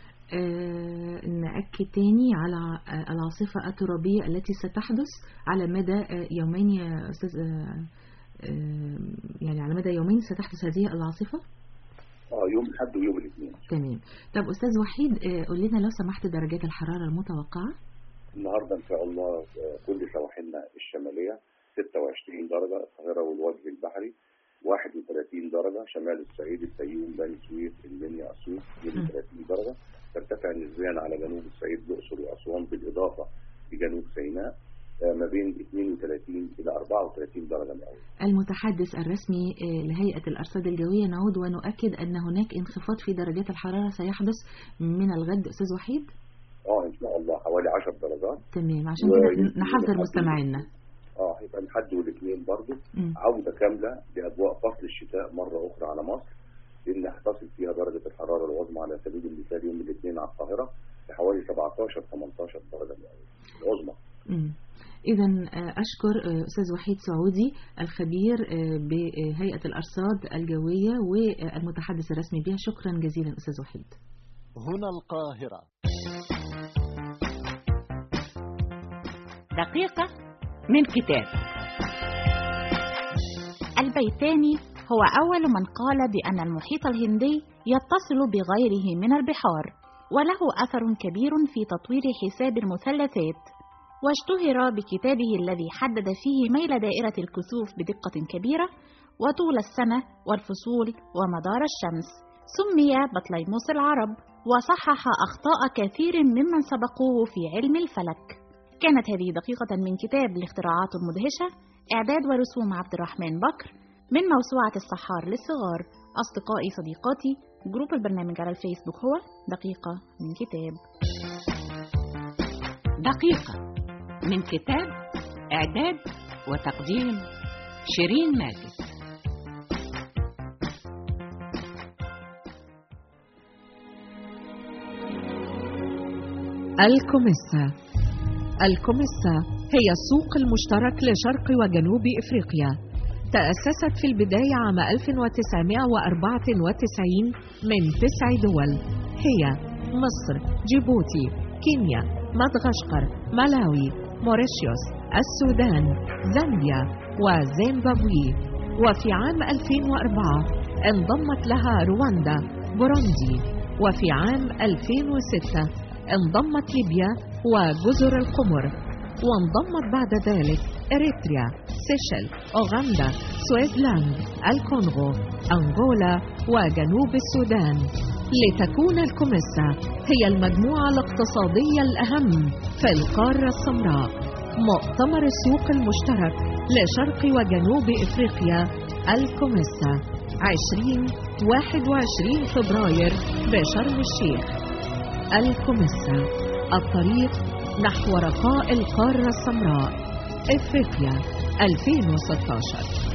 آه، نأكد تاني على آه، العاصفة الترابية التي ستحدث على مدى آه، يومين يا أستاذ آه، آه، يعني على مدى يومين ستحدث هذه العاصفة اه يوم الاحد ويوم الاثنين. تمام طب أستاذ وحيد آه، قول لنا لو سمحت درجات الحرارة المتوقعة النهارده ان شاء الله آه، كل سواحلنا الشماليه 26 درجه القاهره والوجه البحري 31 درجه شمال الصعيد الفيوم بني سويف المنيا اسيوط 32 درجه ترتفع نسبيا على جنوب الصعيد الاقصر واسوان بالاضافه لجنوب سيناء آه، ما بين 32 الى 34 درجه مئويه. المتحدث الرسمي آه، لهيئة الأرصاد الجوية نعود ونؤكد أن هناك انخفاض في درجات الحرارة سيحدث من الغد أستاذ وحيد اه ان شاء الله حوالي 10 درجات تمام عشان و- كده نحذر مستمعينا اه هيبقى الحد والاثنين برضه مم. عودة كاملة لأجواء فصل الشتاء مرة أخرى على مصر لأن هتصل فيها درجة الحرارة العظمى على سبيل المثال يوم الاثنين على القاهرة لحوالي 17 18 درجة مئوية العظمى إذا أشكر آه، أستاذ وحيد سعودي الخبير آه، بهيئة الأرصاد الجوية والمتحدث الرسمي بها شكرا جزيلا أستاذ وحيد هنا القاهرة دقيقة من كتاب البيتاني هو أول من قال بأن المحيط الهندي يتصل بغيره من البحار وله أثر كبير في تطوير حساب المثلثات واشتهر بكتابه الذي حدد فيه ميل دائرة الكسوف بدقة كبيرة وطول السنة والفصول ومدار الشمس سمي بطليموس العرب وصحح أخطاء كثير ممن سبقوه في علم الفلك كانت هذه دقيقة من كتاب الاختراعات المدهشة إعداد ورسوم عبد الرحمن بكر من موسوعة السحار للصغار أصدقائي صديقاتي جروب البرنامج على الفيسبوك هو دقيقة من كتاب دقيقة من كتاب إعداد وتقديم شيرين ماجد الكوميسا الكوميسا هي السوق المشترك لشرق وجنوب إفريقيا تأسست في البداية عام 1994 من تسع دول هي مصر، جيبوتي، كينيا، مدغشقر، ملاوي، موريشيوس، السودان، زامبيا وزيمبابوي وفي عام 2004 انضمت لها رواندا بوروندي وفي عام 2006 انضمت ليبيا وجزر القمر وانضمت بعد ذلك إريتريا سيشل أوغندا سويسلاند الكونغو أنغولا وجنوب السودان لتكون الكوميسا هي المجموعة الاقتصادية الأهم في القارة السمراء مؤتمر السوق المشترك لشرق وجنوب إفريقيا الكوميسا 20 21 فبراير بشرم الشيخ الكوميسا الطريق نحو رخاء القارة السمراء إفريقيا 2016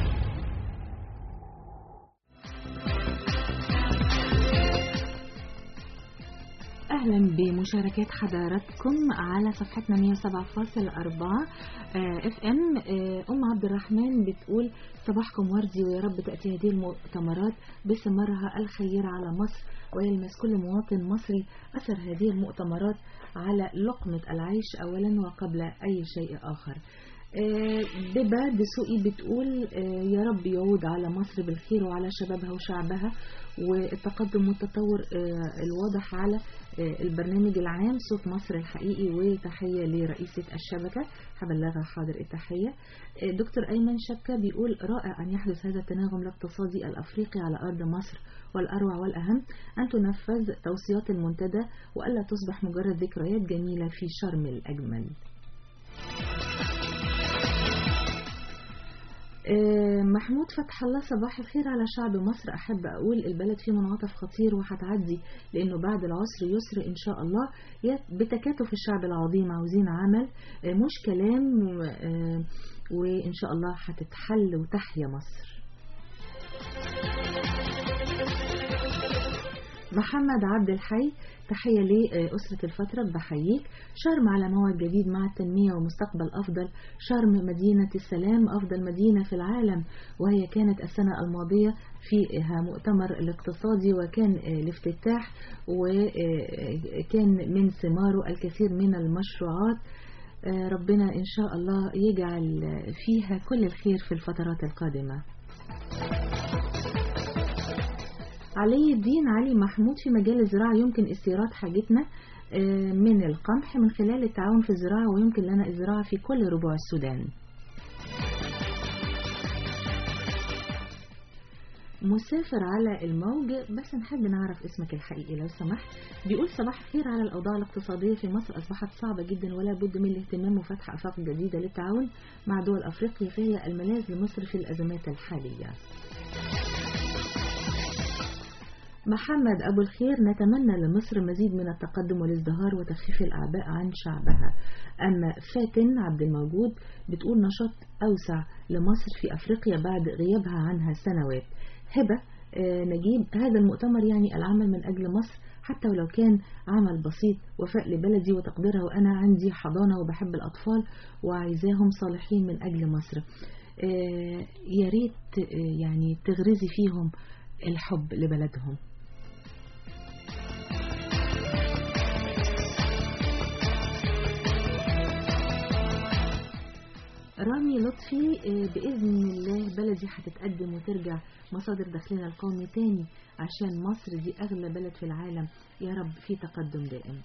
اهلا بمشاركات حضراتكم على صفحتنا 107.4 اف ام ام عبد الرحمن بتقول صباحكم وردي ويا رب تاتي هذه المؤتمرات بثمارها الخير على مصر ويلمس كل مواطن مصري اثر هذه المؤتمرات على لقمه العيش اولا وقبل اي شيء اخر ببا دسوقي بتقول يا رب يعود على مصر بالخير وعلى شبابها وشعبها والتقدم والتطور الواضح على البرنامج العام صوت مصر الحقيقي وتحية لرئيسة الشبكة هبلغها حاضر التحية دكتور أيمن شبكة بيقول رائع أن يحدث هذا التناغم الاقتصادي الأفريقي على أرض مصر والأروع والأهم أن تنفذ توصيات المنتدى وألا تصبح مجرد ذكريات جميلة في شرم الأجمل محمود فتح الله صباح الخير على شعب مصر أحب أقول البلد في منعطف خطير وهتعدي لأنه بعد العسر يسر إن شاء الله بتكاتف الشعب العظيم عاوزين عمل مش كلام وإن شاء الله هتتحل وتحيا مصر محمد عبد الحي تحية لأسرة الفترة بحييك شرم على موعد جديد مع التنمية ومستقبل أفضل شرم مدينة السلام أفضل مدينة في العالم وهي كانت السنة الماضية فيها مؤتمر الاقتصادي وكان الافتتاح وكان من ثماره الكثير من المشروعات ربنا إن شاء الله يجعل فيها كل الخير في الفترات القادمة علي الدين علي محمود في مجال الزراعة يمكن استيراد حاجتنا من القمح من خلال التعاون في الزراعة ويمكن لنا الزراعة في كل ربوع السودان مسافر على الموج بس نحب نعرف اسمك الحقيقي لو سمحت بيقول صباح الخير على الأوضاع الاقتصادية في مصر أصبحت صعبة جدا ولا بد من الاهتمام وفتح آفاق جديدة للتعاون مع دول أفريقيا فهي الملاذ لمصر في الأزمات الحالية محمد أبو الخير نتمنى لمصر مزيد من التقدم والازدهار وتخفيف الأعباء عن شعبها أما فاتن عبد الموجود بتقول نشاط أوسع لمصر في أفريقيا بعد غيابها عنها سنوات هبة نجيب هذا المؤتمر يعني العمل من أجل مصر حتى ولو كان عمل بسيط وفاء لبلدي وتقديرها وأنا عندي حضانة وبحب الأطفال وعايزاهم صالحين من أجل مصر يا ريت يعني تغرزي فيهم الحب لبلدهم رامي لطفي بإذن الله بلدي هتتقدم وترجع مصادر دخلنا القومي تاني عشان مصر دي أغلى بلد في العالم يا رب في تقدم دائم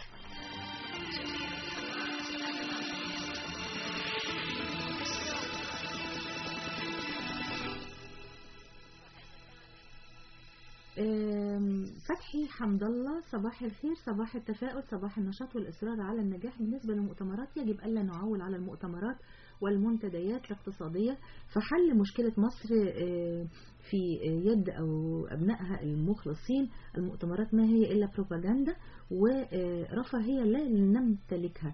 فتحي حمد الله صباح الخير صباح التفاؤل صباح النشاط والإصرار على النجاح بالنسبة للمؤتمرات يجب ألا نعول على المؤتمرات والمنتديات الاقتصادية فحل مشكلة مصر في يد أو أبنائها المخلصين المؤتمرات ما هي إلا بروباغندا ورفاهية لا نمتلكها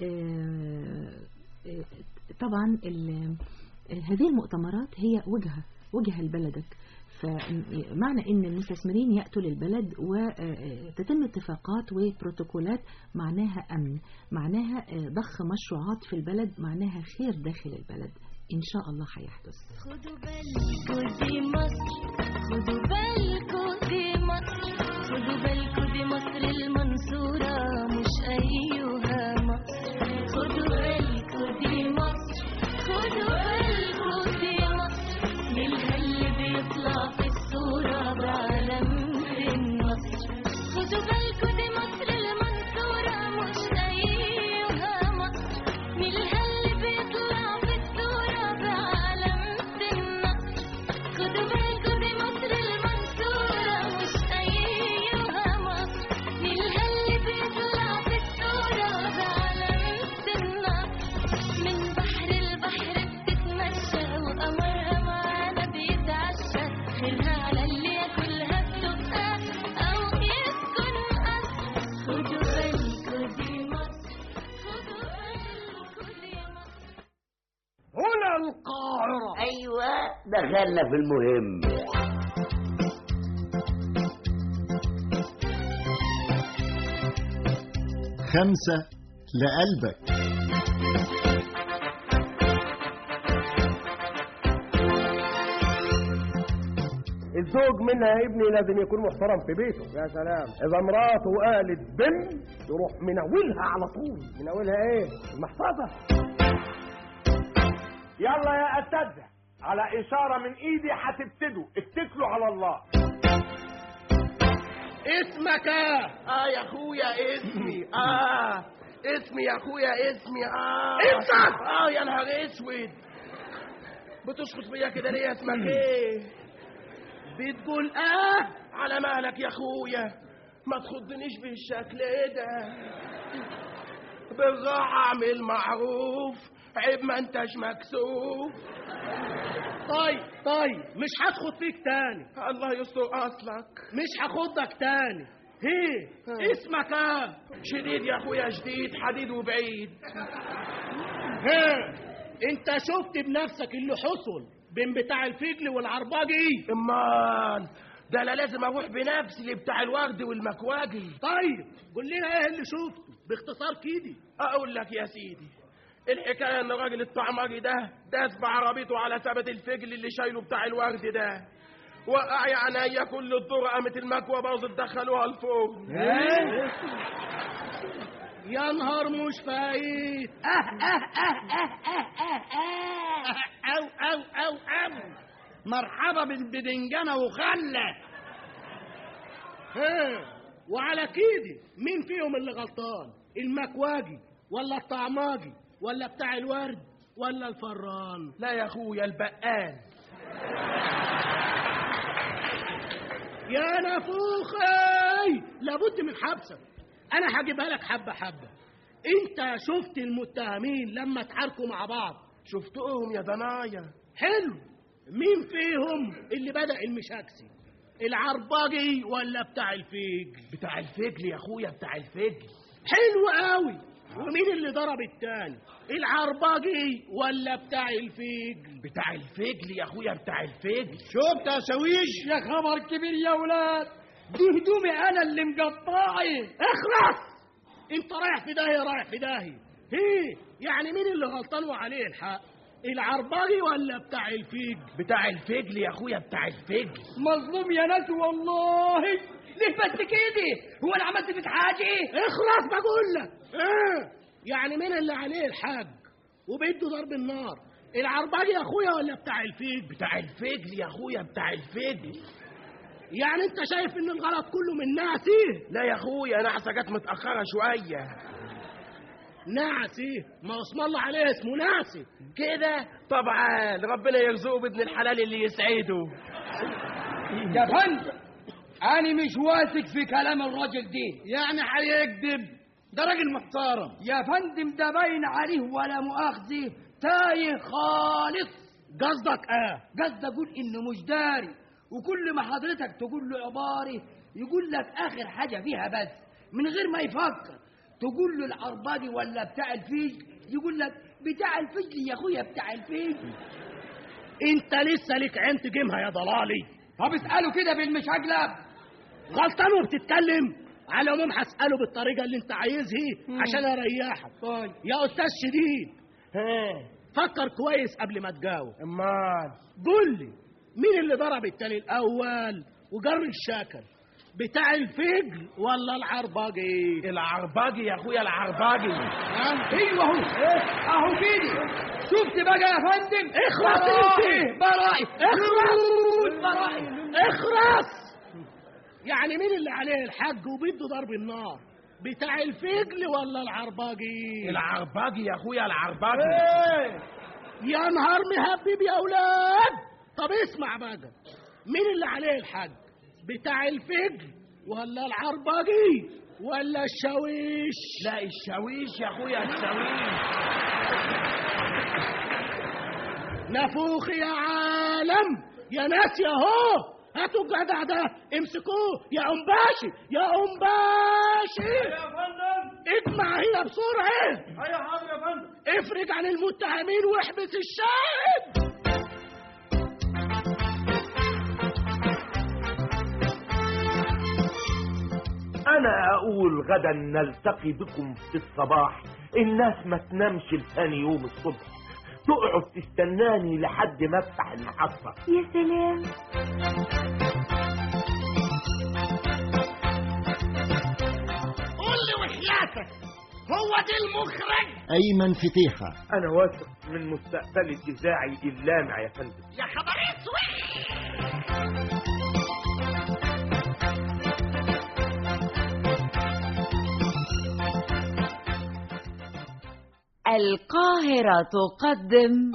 طبعا هذه المؤتمرات هي وجهة وجهة لبلدك فمعنى ان المستثمرين يأتوا للبلد وتتم اتفاقات وبروتوكولات معناها امن معناها ضخ مشروعات في البلد معناها خير داخل البلد ان شاء الله هيحدث خدوا بالكوا دي مصر خدوا بالكوا دي مصر خدوا بالكوا دي مصر المنصورة مش أيها مصر خدوا بالكوا دي مصر خدوا بالكوا دي مصر من القاهرة ايوه دخلنا في المهم خمسة لقلبك الزوج منها يا ابني لازم يكون محترم في بيته يا سلام اذا مراته قالت بن يروح مناولها على طول مناولها ايه المحفظه يلا يا اساتذه على اشاره من ايدي هتبتدوا اتكلوا على الله اسمك اه يا اخويا اسمي اه اسمي يا اخويا اسمي اه اسمك! اه يا نهار اسود بتشخص فيا كده ليه اسمك ايه بتقول اه على مالك يا اخويا ما تخضنيش بالشكل ده بالراحة اعمل معروف عيب ما انتش مكسوف طيب طيب مش هدخل فيك تاني الله يستر اصلك مش هاخدك تاني هي اسمك ايه شديد يا اخويا شديد حديد وبعيد ها انت شفت بنفسك اللي حصل بين بتاع الفجل والعرباجي امال ده انا لازم اروح بنفسي لبتاع الورد والمكواجي طيب قول لنا ايه اللي شفته باختصار كده اقول لك يا سيدي الحكايه ان الراجل الطعمجي ده داس بعربيته على ثبت الفجل اللي شايله بتاع الورد ده وقع يا عينيا كل الدور قامت المكوى باظت دخلوها الفرن يا نهار مش فايت اه اه اه اه اه اه اه او او او او مرحبا بالبدنجانه وخله ها وعلى كده مين فيهم اللي غلطان المكواجي ولا الطعماجي ولا بتاع الورد ولا الفران لا يا اخويا البقال يا نفوخي لابد من حبسك انا هجيبها لك حبه حبه انت شفت المتهمين لما اتحاركوا مع بعض شفتهم يا دنايا حلو مين فيهم اللي بدأ المشاكسي العرباجي ولا بتاع الفجل بتاع الفجل يا اخويا بتاع الفجل حلو قوي ومين اللي ضرب التاني العرباجي ولا بتاع الفجل بتاع الفجل يا اخويا بتاع الفجل شفت يا شويش يا خبر كبير يا ولاد دي هدومي انا اللي مقطعي اخلص انت رايح في داهيه رايح في داهيه هي يعني مين اللي غلطان وعليه الحق العرباجي ولا بتاع الفجل بتاع الفجل يا اخويا بتاع الفجل مظلوم يا ناس والله ليه بس كده هو انا عملت فيك حاجه اخلص بقول لك اه يعني مين اللي عليه الحاج وبيده ضرب النار العرباجي يا اخويا ولا بتاع الفجل بتاع الفجل يا اخويا بتاع الفجل يعني انت شايف ان الغلط كله من ناسي لا يا اخويا نعسه جت متاخره شويه نعسي ما اسم الله عليه اسمه ناسي كده طبعا ربنا يرزقه بابن الحلال اللي يسعده يا فندم انا مش واثق في كلام الراجل ده يعني هيكذب ده راجل محترم يا فندم ده باين عليه ولا مؤاخذه تايه خالص قصدك اه قصدي اقول انه مش داري وكل ما حضرتك تقول له عبارة يقول لك آخر حاجة فيها بس من غير ما يفكر تقول له العرباجي ولا بتاع الفيل يقول لك بتاع الفجل يا اخويا بتاع الفجل انت لسه ليك عين تجيمها يا ضلالي طب اسأله كده بالمشاجلة غلطان وبتتكلم على العموم هسأله بالطريقة اللي انت عايزها عشان اريحك طيب يا استاذ شديد ها فكر كويس قبل ما تجاوب امال قول لي مين اللي ضرب التاني الاول وجر الشاكر بتاع الفجل ولا العرباجي العرباجي يا اخويا العرباجي ايوه اهو اهو كده شفت بقى يا فندم اخرس برائي برائي اخرس برائي اخرس يعني مين اللي عليه الحج وبده ضرب النار بتاع الفجل ولا العرباجي العرباجي يا اخويا العرباجي ايه يا نهار مهبب يا اولاد طب اسمع بقى مين اللي عليه الحج بتاع الفجل ولا العرباجي ولا الشاويش لا الشاويش يا اخويا الشاويش نفوخ يا عالم يا ناس يا هو هاتوا الجدع ده امسكوه يا ام باشي يا ام باشي يا فندم اجمع هنا بسرعة ايوه حاضر يا فندم افرج عن المتهمين واحبس الشاهد انا اقول غدا نلتقي بكم في الصباح الناس ما تنامش لثاني يوم الصبح تقعد تستناني لحد ما افتح المحطة يا سلام قول لي وحياتك هو دي المخرج أيمن فتيحة انا واثق من مستقبل الجزاعي اللامع يا فندم يا خبر اسود القاهرة تقدم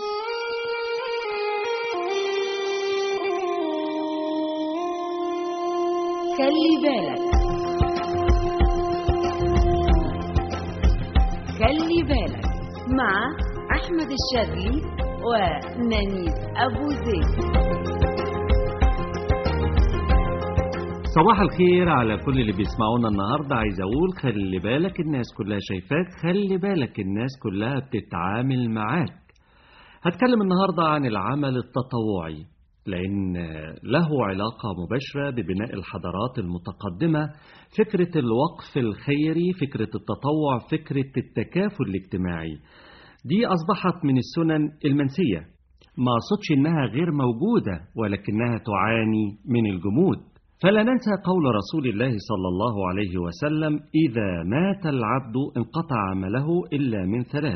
خلي بالك خلي بالك مع أحمد الشاذلي ونانيس أبو زيد صباح الخير على كل اللي بيسمعونا النهارده عايز اقول خلي بالك الناس كلها شايفاك خلي بالك الناس كلها بتتعامل معاك هتكلم النهارده عن العمل التطوعي لان له علاقه مباشره ببناء الحضارات المتقدمه فكره الوقف الخيري فكره التطوع فكره التكافل الاجتماعي دي اصبحت من السنن المنسيه ما اقصدش انها غير موجوده ولكنها تعاني من الجمود فلا ننسى قول رسول الله صلى الله عليه وسلم إذا مات العبد انقطع عمله إلا من ثلاث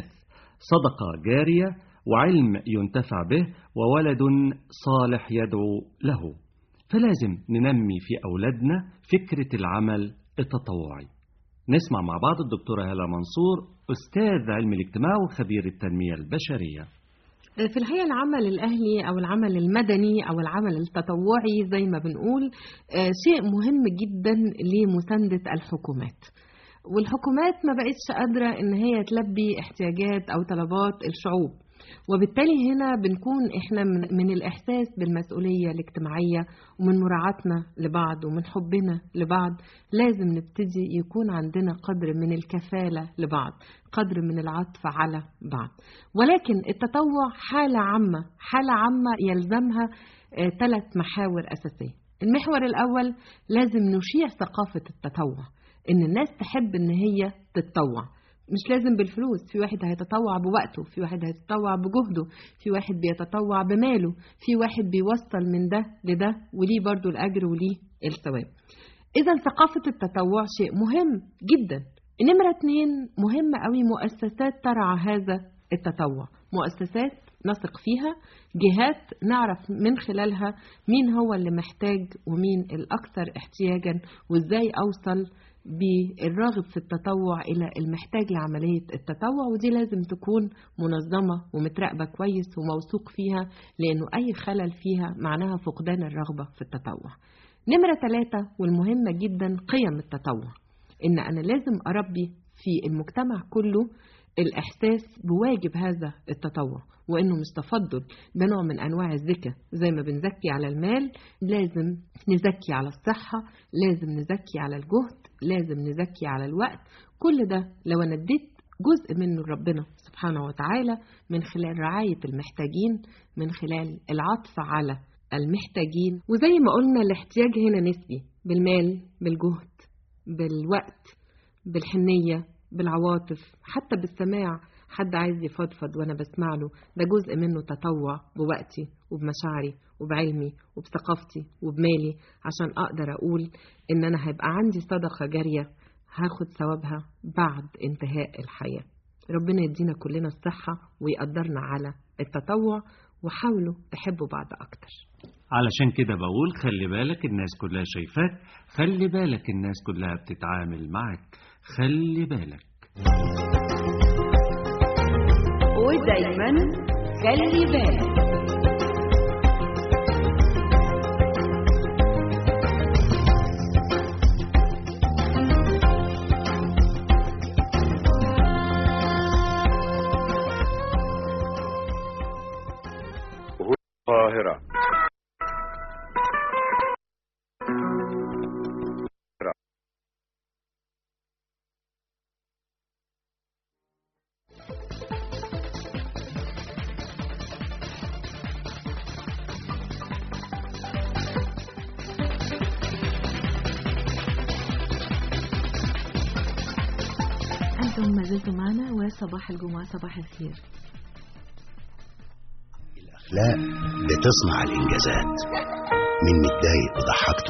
صدقة جارية وعلم ينتفع به وولد صالح يدعو له فلازم ننمي في أولادنا فكرة العمل التطوعي نسمع مع بعض الدكتورة هلا منصور أستاذ علم الاجتماع وخبير التنمية البشرية في الحقيقة العمل الأهلي أو العمل المدني أو العمل التطوعي زي ما بنقول آه، شيء مهم جدا لمساندة الحكومات والحكومات ما بقتش قادرة إن هي تلبي احتياجات أو طلبات الشعوب وبالتالي هنا بنكون احنا من, من الإحساس بالمسؤولية الاجتماعية ومن مراعاتنا لبعض ومن حبنا لبعض لازم نبتدي يكون عندنا قدر من الكفالة لبعض قدر من العطف على بعض ولكن التطوع حالة عامة حالة عامة يلزمها ثلاث محاور أساسية المحور الأول لازم نشيع ثقافة التطوع إن الناس تحب إن هي تتطوع مش لازم بالفلوس في واحد هيتطوع بوقته في واحد هيتطوع بجهده في واحد بيتطوع بماله في واحد بيوصل من ده لده وليه برضو الأجر وليه الثواب إذا ثقافة التطوع شيء مهم جدا نمرة اتنين مهم قوي مؤسسات ترعى هذا التطوع مؤسسات نثق فيها جهات نعرف من خلالها مين هو اللي محتاج ومين الأكثر احتياجا وإزاي أوصل بالراغب في التطوع إلى المحتاج لعملية التطوع ودي لازم تكون منظمة ومتراقبة كويس وموثوق فيها لأنه أي خلل فيها معناها فقدان الرغبة في التطوع نمرة ثلاثة والمهمة جدا قيم التطوع إن أنا لازم أربي في المجتمع كله الإحساس بواجب هذا التطوع وإنه مش تفضل ده نوع من أنواع الزكاة زي ما بنزكي على المال لازم نزكي على الصحة لازم نزكي على الجهد لازم نزكي على الوقت كل ده لو أنا اديت جزء منه لربنا سبحانه وتعالى من خلال رعاية المحتاجين من خلال العطف على المحتاجين وزي ما قلنا الاحتياج هنا نسبي بالمال بالجهد بالوقت بالحنية بالعواطف حتى بالسماع حد عايز يفضفض وانا بسمع له ده جزء منه تطوع بوقتي وبمشاعري وبعلمي وبثقافتي وبمالي عشان اقدر اقول ان انا هيبقى عندي صدقة جارية هاخد ثوابها بعد انتهاء الحياة ربنا يدينا كلنا الصحة ويقدرنا على التطوع وحاولوا تحبوا بعض أكتر علشان كده بقول خلي بالك الناس كلها شايفاك خلي بالك الناس كلها بتتعامل معك خلي بالك ودايما خلي بالك القاهرة ما زلتم معنا وصباح الجمعة صباح الخير أخلاق بتصنع الإنجازات مين متضايق وضحكته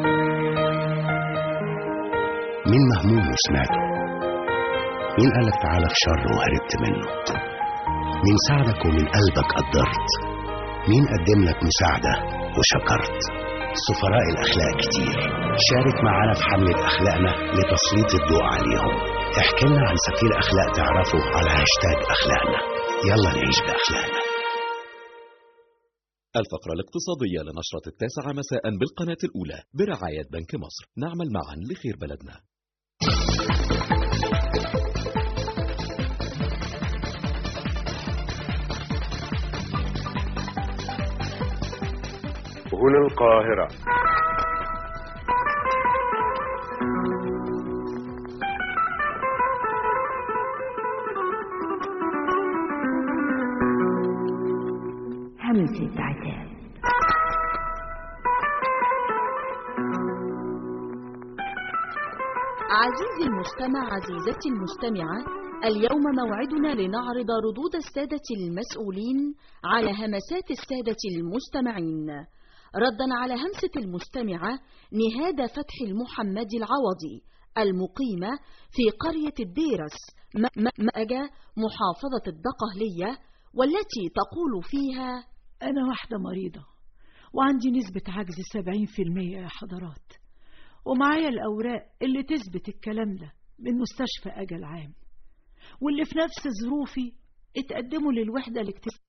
مين مهموم وسمعته مين قالك تعالى في شر وهربت منه مين ساعدك ومن قلبك قدرت مين قدم لك مساعدة وشكرت سفراء الأخلاق كتير شارك معانا في حملة أخلاقنا لتسليط الضوء عليهم احكي لنا عن سفير أخلاق تعرفه على هاشتاج أخلاقنا يلا نعيش بأخلاقنا الفقرة الاقتصادية لنشرة التاسعة مساء بالقناة الأولى برعاية بنك مصر نعمل معا لخير بلدنا هنا القاهرة همسة عتاب عزيزي المستمع عزيزتي المستمعة اليوم موعدنا لنعرض ردود السادة المسؤولين على همسات السادة المستمعين ردا على همسة المستمعة نهاد فتح المحمدي العوضي المقيمة في قرية الديرس مأجة محافظة الدقهلية والتي تقول فيها أنا واحدة مريضة وعندي نسبة عجز 70% يا حضرات ومعايا الأوراق اللي تثبت الكلام ده من مستشفى أجل عام واللي في نفس ظروفي اتقدموا للوحدة الاجتماعية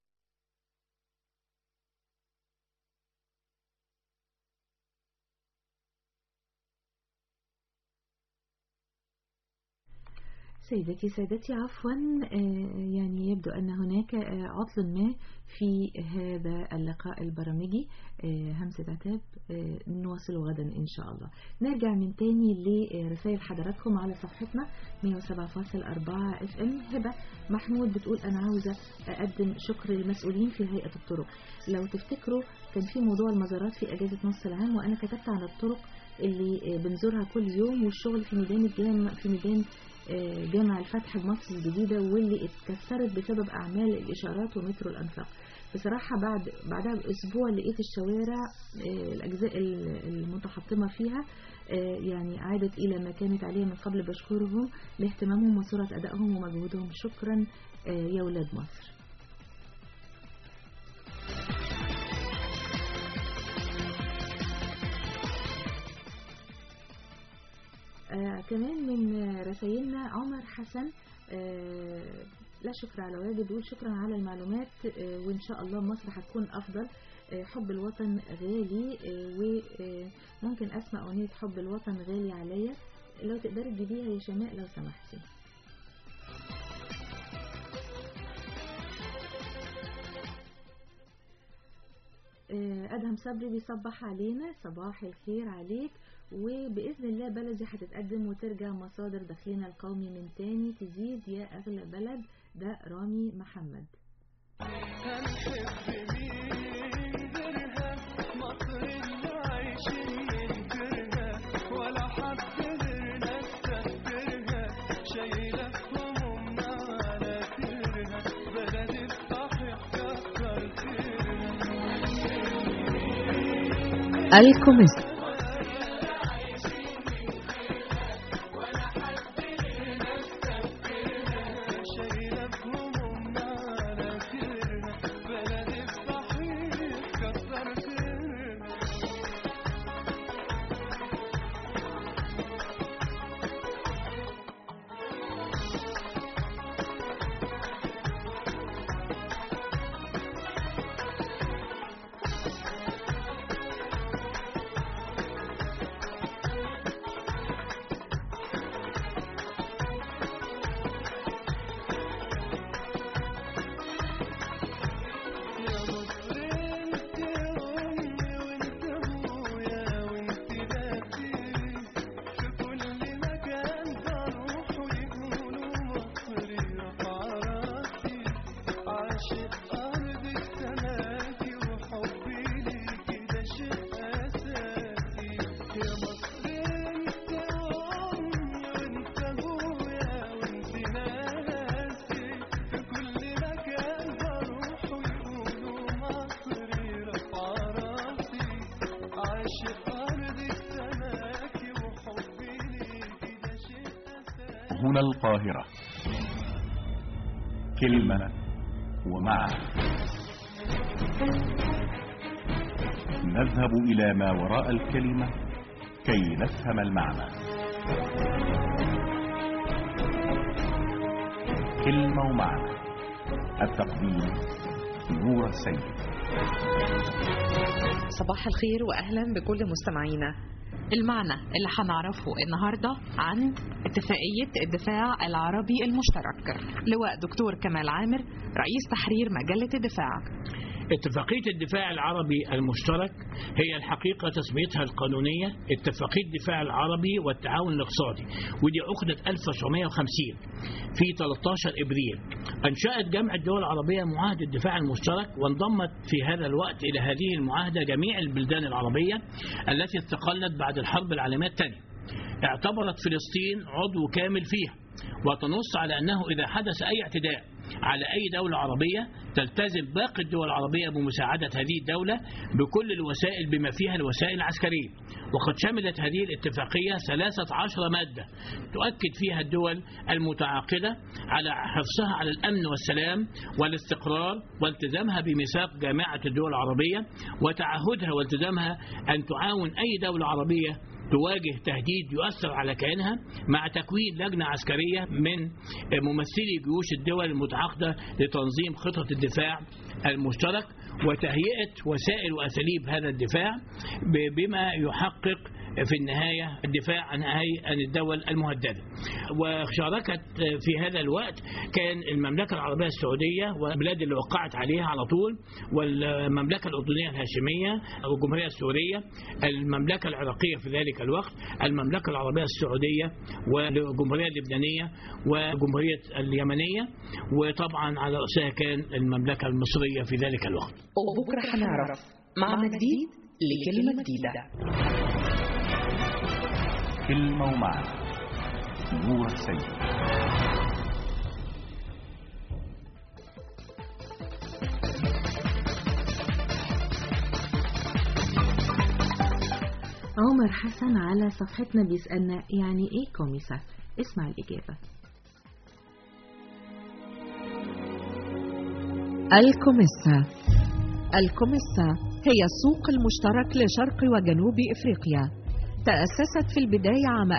سيدتي سادتي عفوا يعني يبدو أن هناك عطل ما في هذا اللقاء البرامجي همسة عتاب نواصله غدا إن شاء الله نرجع من تاني لرسائل حضراتكم على صفحتنا 107.4 اف ام هبة محمود بتقول أنا عاوزة أقدم شكر للمسؤولين في هيئة الطرق لو تفتكروا كان في موضوع المزارات في أجازة نص العام وأنا كتبت على الطرق اللي بنزورها كل يوم والشغل في ميدان الجامع في ميدان جامع الفتح بمصر الجديدة واللي اتكسرت بسبب أعمال الإشارات ومترو الأنفاق بصراحة بعد بعدها بأسبوع لقيت الشوارع الأجزاء المتحطمة فيها يعني عادت إلى ما كانت عليه من قبل بشكرهم لاهتمامهم وسرعة أدائهم ومجهودهم شكرا يا ولاد مصر آه كمان من رسائلنا عمر حسن آه لا شكر على واجب بيقول شكرا على المعلومات آه وإن شاء الله مصر هتكون أفضل آه حب الوطن غالي آه وممكن أسمع أغنية حب الوطن غالي عليا لو تقدري تجيبيها يا شماء لو سمحتي أدهم صبري بيصبح علينا صباح الخير عليك وبإذن الله بلدي هتتقدم وترجع مصادر دخلنا القومي من تاني تزيد يا أغلى بلد ده رامي محمد ولا حد غيرنا استهترها شايلة همومنا على كرها بلد الصحيح كتر خيرها الكوميست هنا القاهرة كلمة ومعنى نذهب إلى ما وراء الكلمة كي نفهم المعنى كلمة ومعنى التقديم نور السيد صباح الخير واهلا بكل مستمعينا المعنى اللي هنعرفه النهارده عن اتفاقيه الدفاع العربي المشترك لواء دكتور كمال عامر رئيس تحرير مجله الدفاع اتفاقية الدفاع العربي المشترك هي الحقيقة تسميتها القانونية اتفاقية الدفاع العربي والتعاون الاقتصادي ودي عقدت 1950 في 13 إبريل أنشأت جامعة الدول العربية معاهدة الدفاع المشترك وانضمت في هذا الوقت إلى هذه المعاهدة جميع البلدان العربية التي استقلت بعد الحرب العالمية الثانية اعتبرت فلسطين عضو كامل فيها وتنص على أنه إذا حدث أي اعتداء على أي دولة عربية تلتزم باقي الدول العربية بمساعدة هذه الدولة بكل الوسائل بما فيها الوسائل العسكرية وقد شملت هذه الاتفاقية 13 مادة تؤكد فيها الدول المتعاقدة على حرصها على الأمن والسلام والاستقرار والتزامها بميثاق جامعة الدول العربية وتعهدها والتزامها أن تعاون أي دولة عربية تواجه تهديد يؤثر على كيانها مع تكوين لجنة عسكرية من ممثلي جيوش الدول المتعاقدة لتنظيم خطط الدفاع المشترك وتهيئة وسائل وأساليب هذا الدفاع بما يحقق في النهاية الدفاع عن عن الدول المهددة وشاركت في هذا الوقت كان المملكة العربية السعودية والبلاد اللي وقعت عليها على طول والمملكة الأردنية الهاشمية والجمهورية السورية المملكة العراقية في ذلك الوقت المملكة العربية السعودية والجمهورية اللبنانية والجمهورية اليمنية وطبعا على رأسها كان المملكة المصرية في ذلك الوقت وبكرة هنعرف معنى جديد لكلمة جديدة كلمة ومعنى نور السيد عمر حسن على صفحتنا بيسألنا يعني ايه كوميسا اسمع الإجابة الكوميسا الكوميسا هي السوق المشترك لشرق وجنوب إفريقيا تأسست في البداية عام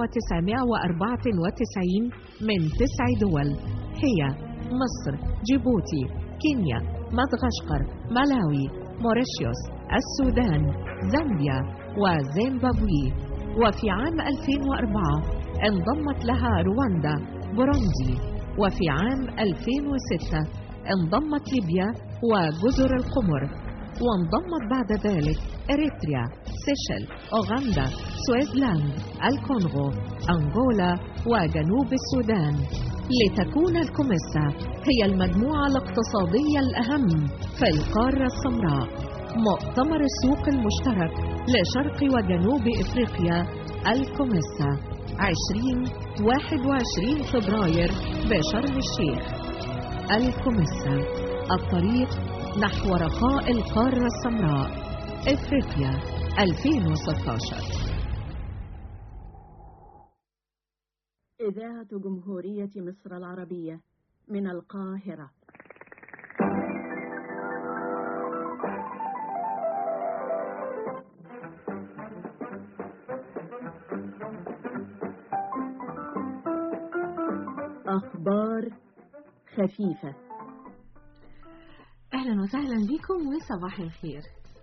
1994 من تسع دول هي مصر، جيبوتي، كينيا، مدغشقر، ملاوي، موريشيوس، السودان، زامبيا وزيمبابوي وفي عام 2004 انضمت لها رواندا، بوروندي وفي عام 2006 انضمت ليبيا وجزر القمر وانضمت بعد ذلك إريتريا، سيشل، أوغندا، سويسلاند، الكونغو، أنغولا وجنوب السودان لتكون الكوميسا هي المجموعة الاقتصادية الأهم في القارة السمراء مؤتمر السوق المشترك لشرق وجنوب إفريقيا الكوميسا 20 21 فبراير بشرم الشيخ الكوميسا الطريق نحو رخاء القارة السمراء إفريقيا 2016 إذاعة جمهورية مصر العربية من القاهرة أخبار خفيفة أهلا وسهلا بكم وصباح الخير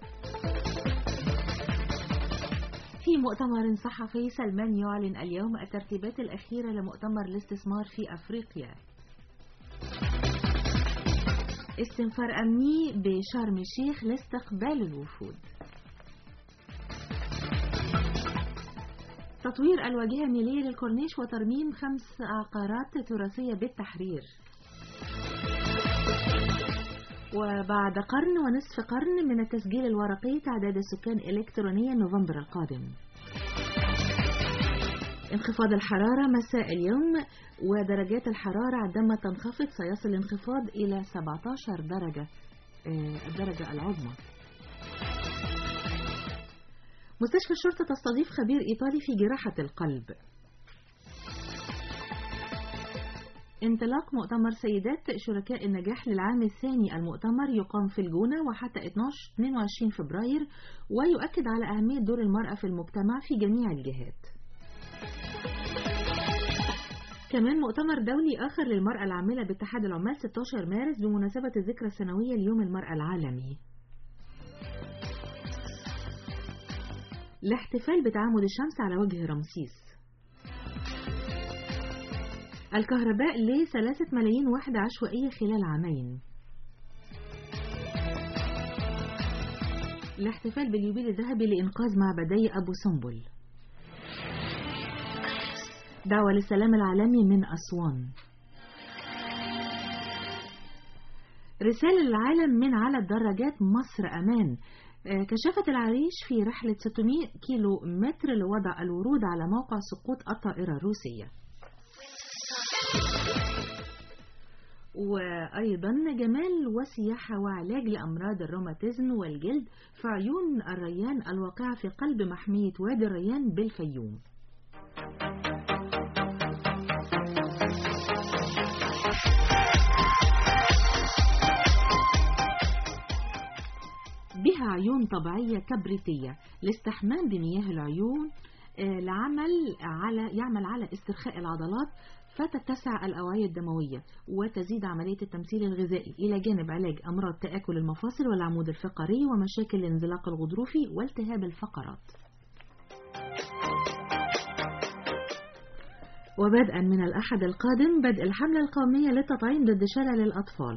في مؤتمر صحفي سلمان يعلن اليوم الترتيبات الأخيرة لمؤتمر الاستثمار في أفريقيا استنفار أمني بشرم الشيخ لاستقبال الوفود تطوير الواجهة النيلية للكورنيش وترميم خمس عقارات تراثية بالتحرير وبعد قرن ونصف قرن من التسجيل الورقي تعداد السكان إلكترونيا نوفمبر القادم انخفاض الحرارة مساء اليوم ودرجات الحرارة عندما تنخفض سيصل الانخفاض إلى 17 درجة الدرجة العظمى مستشفى الشرطة تستضيف خبير إيطالي في جراحة القلب انطلاق مؤتمر سيدات شركاء النجاح للعام الثاني المؤتمر يقام في الجونة وحتى 12-22 فبراير ويؤكد على أهمية دور المرأة في المجتمع في جميع الجهات كمان مؤتمر دولي آخر للمرأة العاملة باتحاد العمال 16 مارس بمناسبة الذكرى السنوية ليوم المرأة العالمي الاحتفال بتعامد الشمس على وجه رمسيس الكهرباء لثلاثة ملايين وحدة عشوائية خلال عامين الاحتفال باليوبيل الذهبي لإنقاذ معبدي أبو سمبل دعوة للسلام العالمي من أسوان رسالة للعالم من على الدراجات مصر أمان آه، كشفت العريش في رحلة 600 كيلو متر لوضع الورود على موقع سقوط الطائرة الروسية وأيضا جمال وسياحة وعلاج لأمراض الروماتيزم والجلد في عيون الريان الواقعة في قلب محمية وادي الريان بالفيوم بها عيون طبيعية كبريتية لاستحمام بمياه العيون آه، لعمل على يعمل على استرخاء العضلات فتتسع الأوعية الدموية وتزيد عملية التمثيل الغذائي إلى جانب علاج أمراض تآكل المفاصل والعمود الفقري ومشاكل الانزلاق الغضروفي والتهاب الفقرات وبدءا من الأحد القادم بدء الحملة القومية للتطعيم ضد شلل الأطفال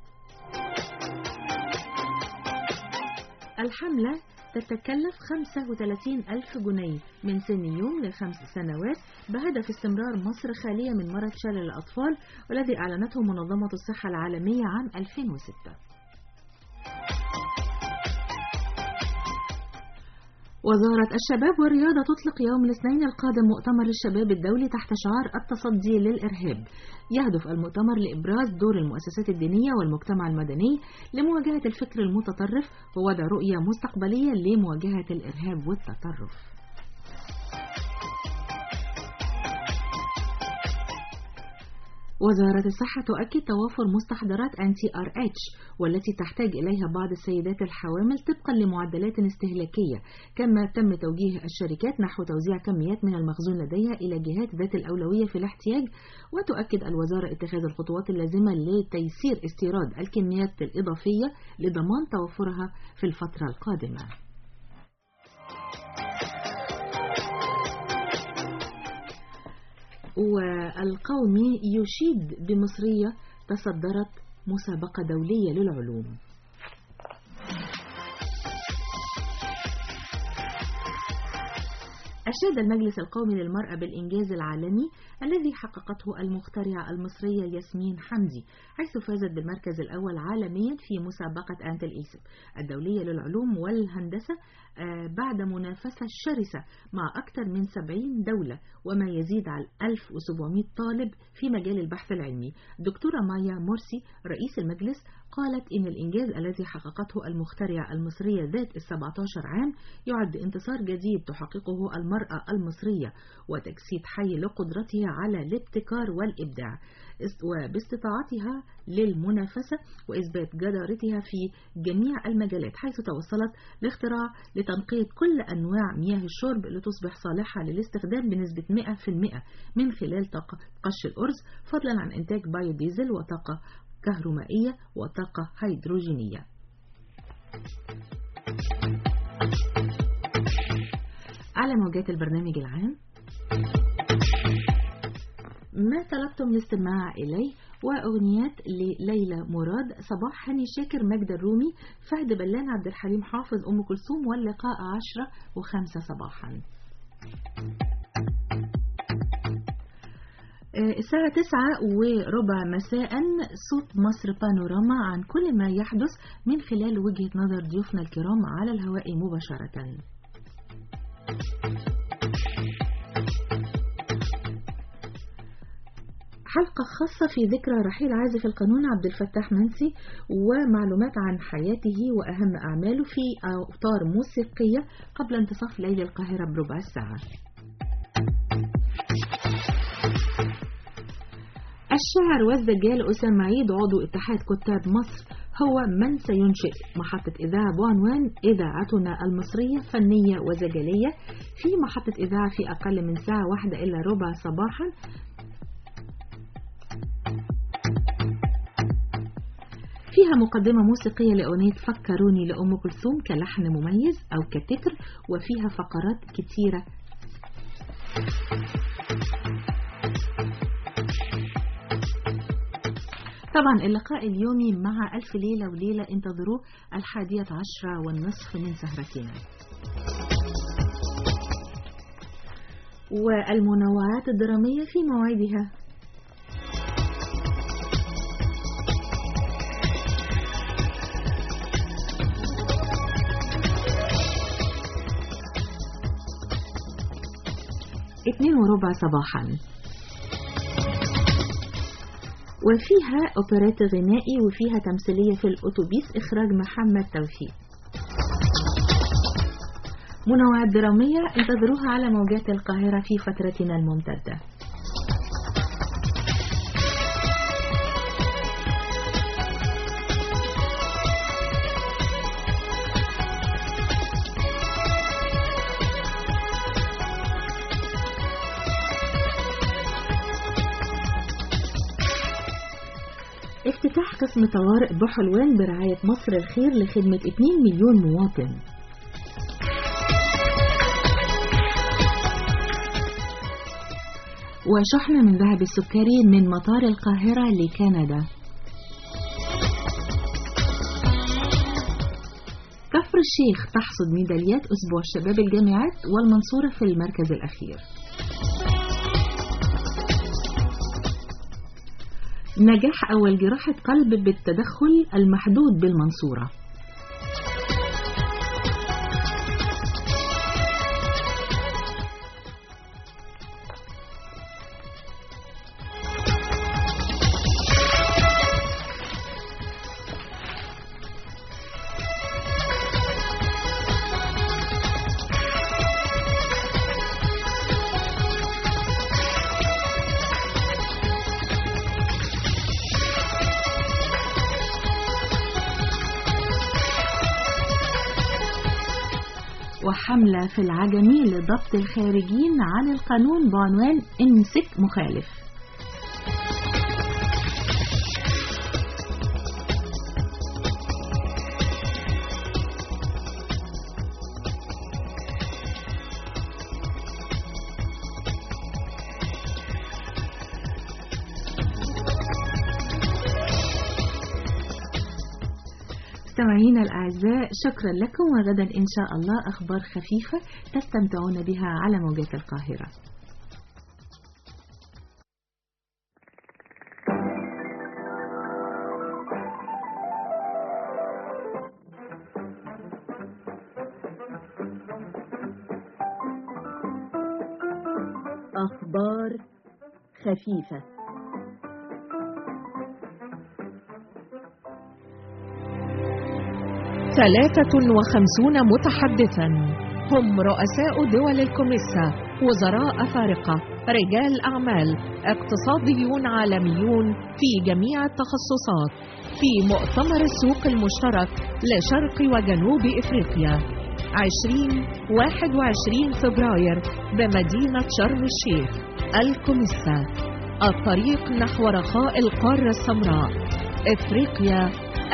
الحملة تتكلف 35 ألف جنيه من سن يوم لخمس سنوات بهدف استمرار مصر خالية من مرض شلل الأطفال والذي أعلنته منظمة الصحة العالمية عام 2006 وزارة الشباب والرياضة تطلق يوم الاثنين القادم مؤتمر الشباب الدولي تحت شعار التصدي للإرهاب يهدف المؤتمر لإبراز دور المؤسسات الدينية والمجتمع المدني لمواجهة الفكر المتطرف ووضع رؤية مستقبلية لمواجهة الإرهاب والتطرف وزارة الصحة تؤكد توافر مستحضرات أنتي ار اتش والتي تحتاج إليها بعض السيدات الحوامل طبقا لمعدلات استهلاكية كما تم توجيه الشركات نحو توزيع كميات من المخزون لديها إلى جهات ذات الأولوية في الاحتياج وتؤكد الوزارة اتخاذ الخطوات اللازمة لتيسير استيراد الكميات الإضافية لضمان توفرها في الفترة القادمة والقومي يشيد بمصرية تصدرت مسابقة دولية للعلوم أشاد المجلس القومي للمرأة بالإنجاز العالمي الذي حققته المخترعة المصرية ياسمين حمدي حيث فازت بالمركز الأول عالميا في مسابقة أنت الإيسب الدولية للعلوم والهندسة آه، بعد منافسة شرسة مع أكثر من 70 دولة وما يزيد على 1700 طالب في مجال البحث العلمي دكتورة مايا مرسي رئيس المجلس قالت إن الإنجاز الذي حققته المخترعة المصرية ذات ال 17 عام يعد انتصار جديد تحققه المرأة المصرية وتجسيد حي لقدرتها على الابتكار والإبداع است- وباستطاعتها للمنافسة وإثبات جدارتها في جميع المجالات حيث توصلت لاختراع لتنقية كل أنواع مياه الشرب لتصبح صالحة للاستخدام بنسبة 100% من خلال طاقة قش الأرز فضلا عن إنتاج بايوديزل وطاقة كهرومائية وطاقة هيدروجينية على موجات البرنامج العام ما طلبتم الاستماع إليه وأغنيات لليلى مراد صباح هاني شاكر مجد الرومي فهد بلان عبد الحليم حافظ أم كلثوم واللقاء عشرة وخمسة صباحا آه، الساعة تسعة وربع مساء صوت مصر بانوراما عن كل ما يحدث من خلال وجهة نظر ضيوفنا الكرام على الهواء مباشرة حلقة خاصة في ذكرى رحيل عازف القانون عبد الفتاح منسي ومعلومات عن حياته وأهم أعماله في أوتار موسيقية قبل انتصاف ليل القاهرة بربع ساعة الشاعر والدجال أسامة عيد عضو اتحاد كتاب مصر هو من سينشئ محطة إذاعة بعنوان إذاعتنا المصرية فنية وزجلية في محطة إذاعة في أقل من ساعة واحدة إلا ربع صباحا فيها مقدمة موسيقية لأغنية فكروني لأم كلثوم كلحن مميز أو كتتر وفيها فقرات كتيرة طبعا اللقاء اليومي مع ألف ليلة وليلة انتظروه الحادية عشرة والنصف من سهرتنا والمنوعات الدرامية في موعدها اتنين وربع صباحا وفيها أوبريت غنائي وفيها تمثيلية في الأتوبيس إخراج محمد توفيق منوعات درامية انتظروها على موجات القاهرة في فترتنا الممتدة افتتاح قسم طوارئ بحلوان برعاية مصر الخير لخدمة 2 مليون مواطن وشحنة من ذهب السكري من مطار القاهرة لكندا كفر الشيخ تحصد ميداليات أسبوع شباب الجامعات والمنصورة في المركز الأخير نجاح أول جراحة قلب بالتدخل المحدود بالمنصورة وحملة في العجمي لضبط الخارجين عن القانون بعنوان امسك مخالف مستمعينا الأعزاء شكرا لكم وغدا إن شاء الله أخبار خفيفة تستمتعون بها على موجات القاهرة أخبار خفيفة ثلاثة وخمسون متحدثا هم رؤساء دول الكوميسا وزراء أفارقة رجال أعمال اقتصاديون عالميون في جميع التخصصات في مؤتمر السوق المشترك لشرق وجنوب إفريقيا 20 21 فبراير بمدينة شرم الشيخ الكوميسا الطريق نحو رخاء القارة السمراء إفريقيا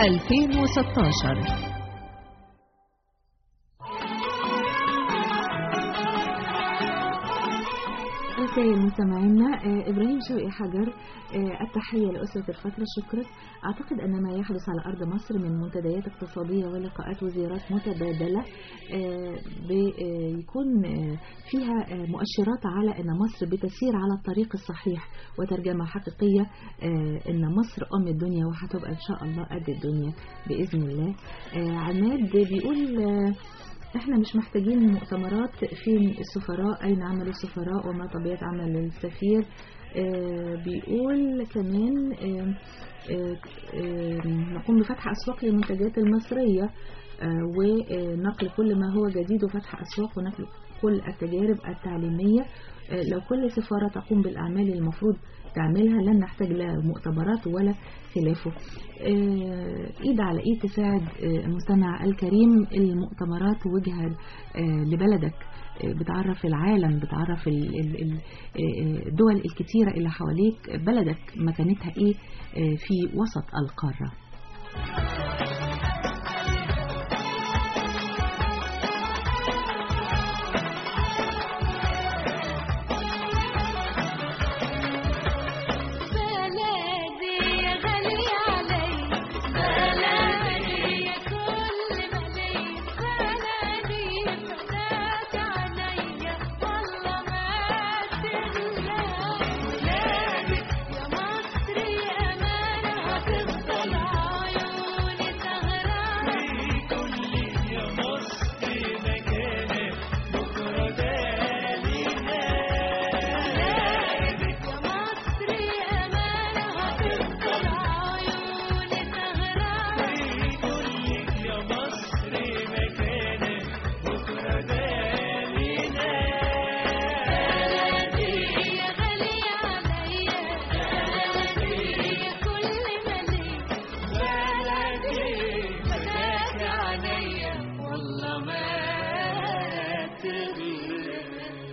2016 رسائل مستمعينا آه، إبراهيم شوقي حجر آه، التحية لأسرة الفترة شكرا أعتقد أن ما يحدث على أرض مصر من منتديات اقتصادية ولقاءات وزيارات متبادلة آه، بيكون آه، فيها آه، مؤشرات على أن مصر بتسير على الطريق الصحيح وترجمة حقيقية آه، أن مصر أم الدنيا وهتبقى إن شاء الله قد الدنيا بإذن الله آه، عماد بيقول آه، احنا مش محتاجين مؤتمرات فين السفراء اين عمل السفراء وما طبيعة عمل السفير آه بيقول كمان آه آه آه نقوم بفتح اسواق للمنتجات المصرية آه ونقل كل ما هو جديد وفتح اسواق ونقل كل التجارب التعليمية آه لو كل سفارة تقوم بالاعمال المفروض تعملها لن نحتاج لا مؤتمرات ولا خلافه آه، ايد على ايد تساعد آه، المستمع الكريم المؤتمرات وجهة آه، لبلدك آه، بتعرف العالم بتعرف ال- ال- ال- آه، الدول الكتيرة اللي حواليك بلدك مكانتها ايه آه، في وسط القارة بلدي يا غالي علي بلدي يا كل ملي بلدي فداك عليا والله ما تغلى ولادي يا مصري أمانة هتفضل عيوني سهرانة كل يا مصري مكانك بكرة دالينا ولادي يا مصري أمانة هتفضل عيوني سهرانة كلك يا مصري مكانك بكرة دالينا بلدي يا غالي عليا بلدي يا كل ملي بلدي فداك عليا والله ما تغلى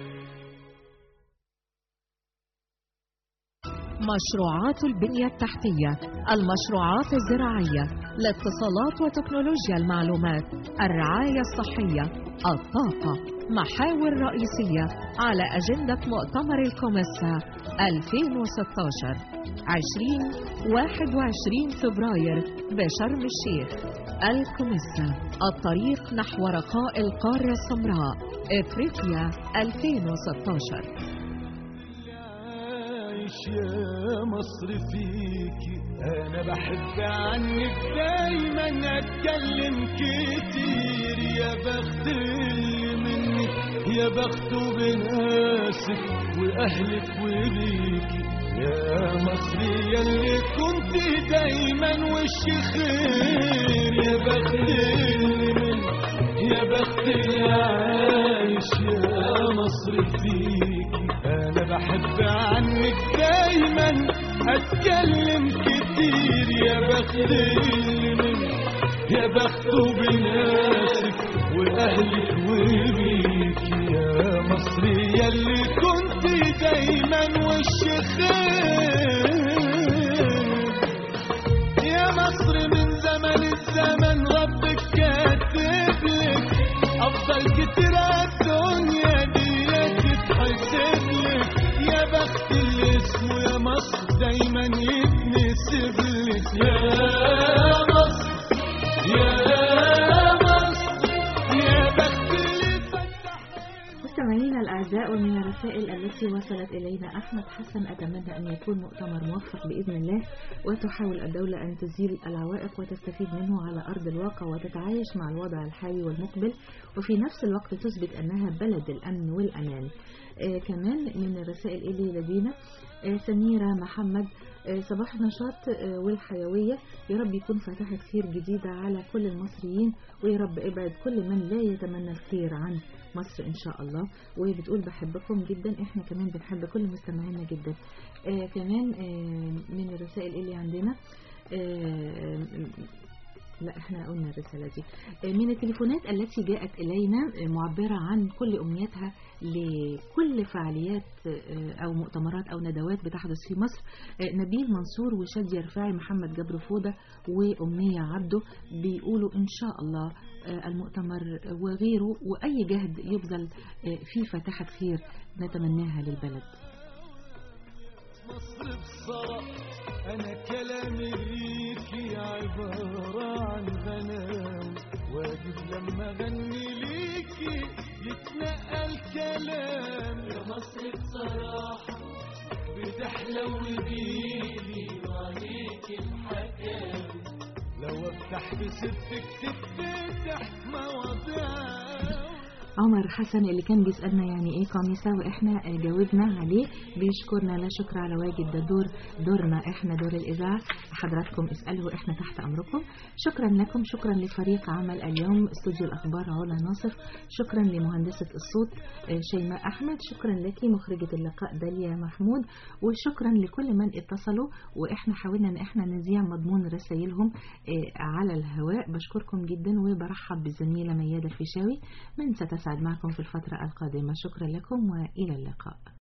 مشروعات البنية التحتية المشروعات الزراعية الاتصالات وتكنولوجيا المعلومات الرعاية الصحية الطاقة محاور رئيسية على أجندة مؤتمر الكوميسا 2016 20 21 فبراير بشرم الشيخ الكوميسا الطريق نحو رخاء القارة السمراء إفريقيا 2016 عايش يا مصر فيكي انا بحب عنك دايما اتكلم كتير يا بخت اللي منك يا بخت بناسك واهلك وبيكي يا مصر يلي كنت دايما وش خير يا بخت اللي منك يا بخت اللي عايش يا مصر فيكي انا بحب عنك دايما اتكلم كتير يا بخت اللي منك يا بخت بناسك واهلك وبيكي يا مصر يلي كنت دايما وش خير يا مصر من زمن الزمن ربك كاتب لك افضل كتير الدنيا دي تتحسب لك يا بخت اللي اسمه يا مصر دايما يتنسب لك يا مصر يا مصر يا بخت اللي مستمعينا الأعزاء ومن الرسائل التي وصلت إلينا أحمد حسن أتمنى أن يكون مؤتمر موفق بإذن الله وتحاول الدولة أن تزيل العوائق وتستفيد منه على أرض الواقع وتتعايش مع الوضع الحالي والمقبل وفي نفس الوقت تثبت أنها بلد الأمن والأمان آه كمان من الرسائل اللي لدينا آه سميرة محمد آه صباح النشاط آه والحيوية يا رب يكون فاتحة خير جديدة على كل المصريين ويا رب ابعد كل من لا يتمنى الخير عن مصر إن شاء الله وبتقول بحبكم جدا احنا كمان بنحب كل مستمعينا جدا آه كمان آه من الرسائل اللي عندنا آه لا احنا قلنا الرسالة دي آه، من التليفونات التي جاءت إلينا آه، معبرة عن كل أمنياتها لكل فعاليات آه، أو مؤتمرات أو ندوات بتحدث في مصر آه، نبيل منصور وشادية رفاعي محمد جبر فودة وأمنية عبده بيقولوا إن شاء الله آه، المؤتمر وغيره وأي جهد يبذل آه، في فاتحة خير نتمناها للبلد مصر بصراحة أنا كلامي ليكي عبارة عن غناوي واجب لما أغني ليكي يتنقل كلام يا مصر بصراحة بتحلو بيدي وعليك الحكاوي لو افتح بستك تتفتح مواضيع عمر حسن اللي كان بيسألنا يعني ايه قميصة واحنا آه، جاوبنا عليه بيشكرنا لا شكر على واجب ده دور دورنا احنا دور الإذاعة حضراتكم اسألوا واحنا تحت أمركم شكرا لكم شكرا لفريق عمل اليوم استوديو الأخبار علا ناصف شكرا لمهندسة الصوت آه، شيماء أحمد شكرا لك مخرجة اللقاء داليا محمود وشكرا لكل من اتصلوا واحنا حاولنا ان احنا نذيع مضمون رسائلهم آه، على الهواء بشكركم جدا وبرحب بالزميلة ميادة الفيشاوي من ستسعد معكم في الفترة القادمة شكرا لكم وإلى اللقاء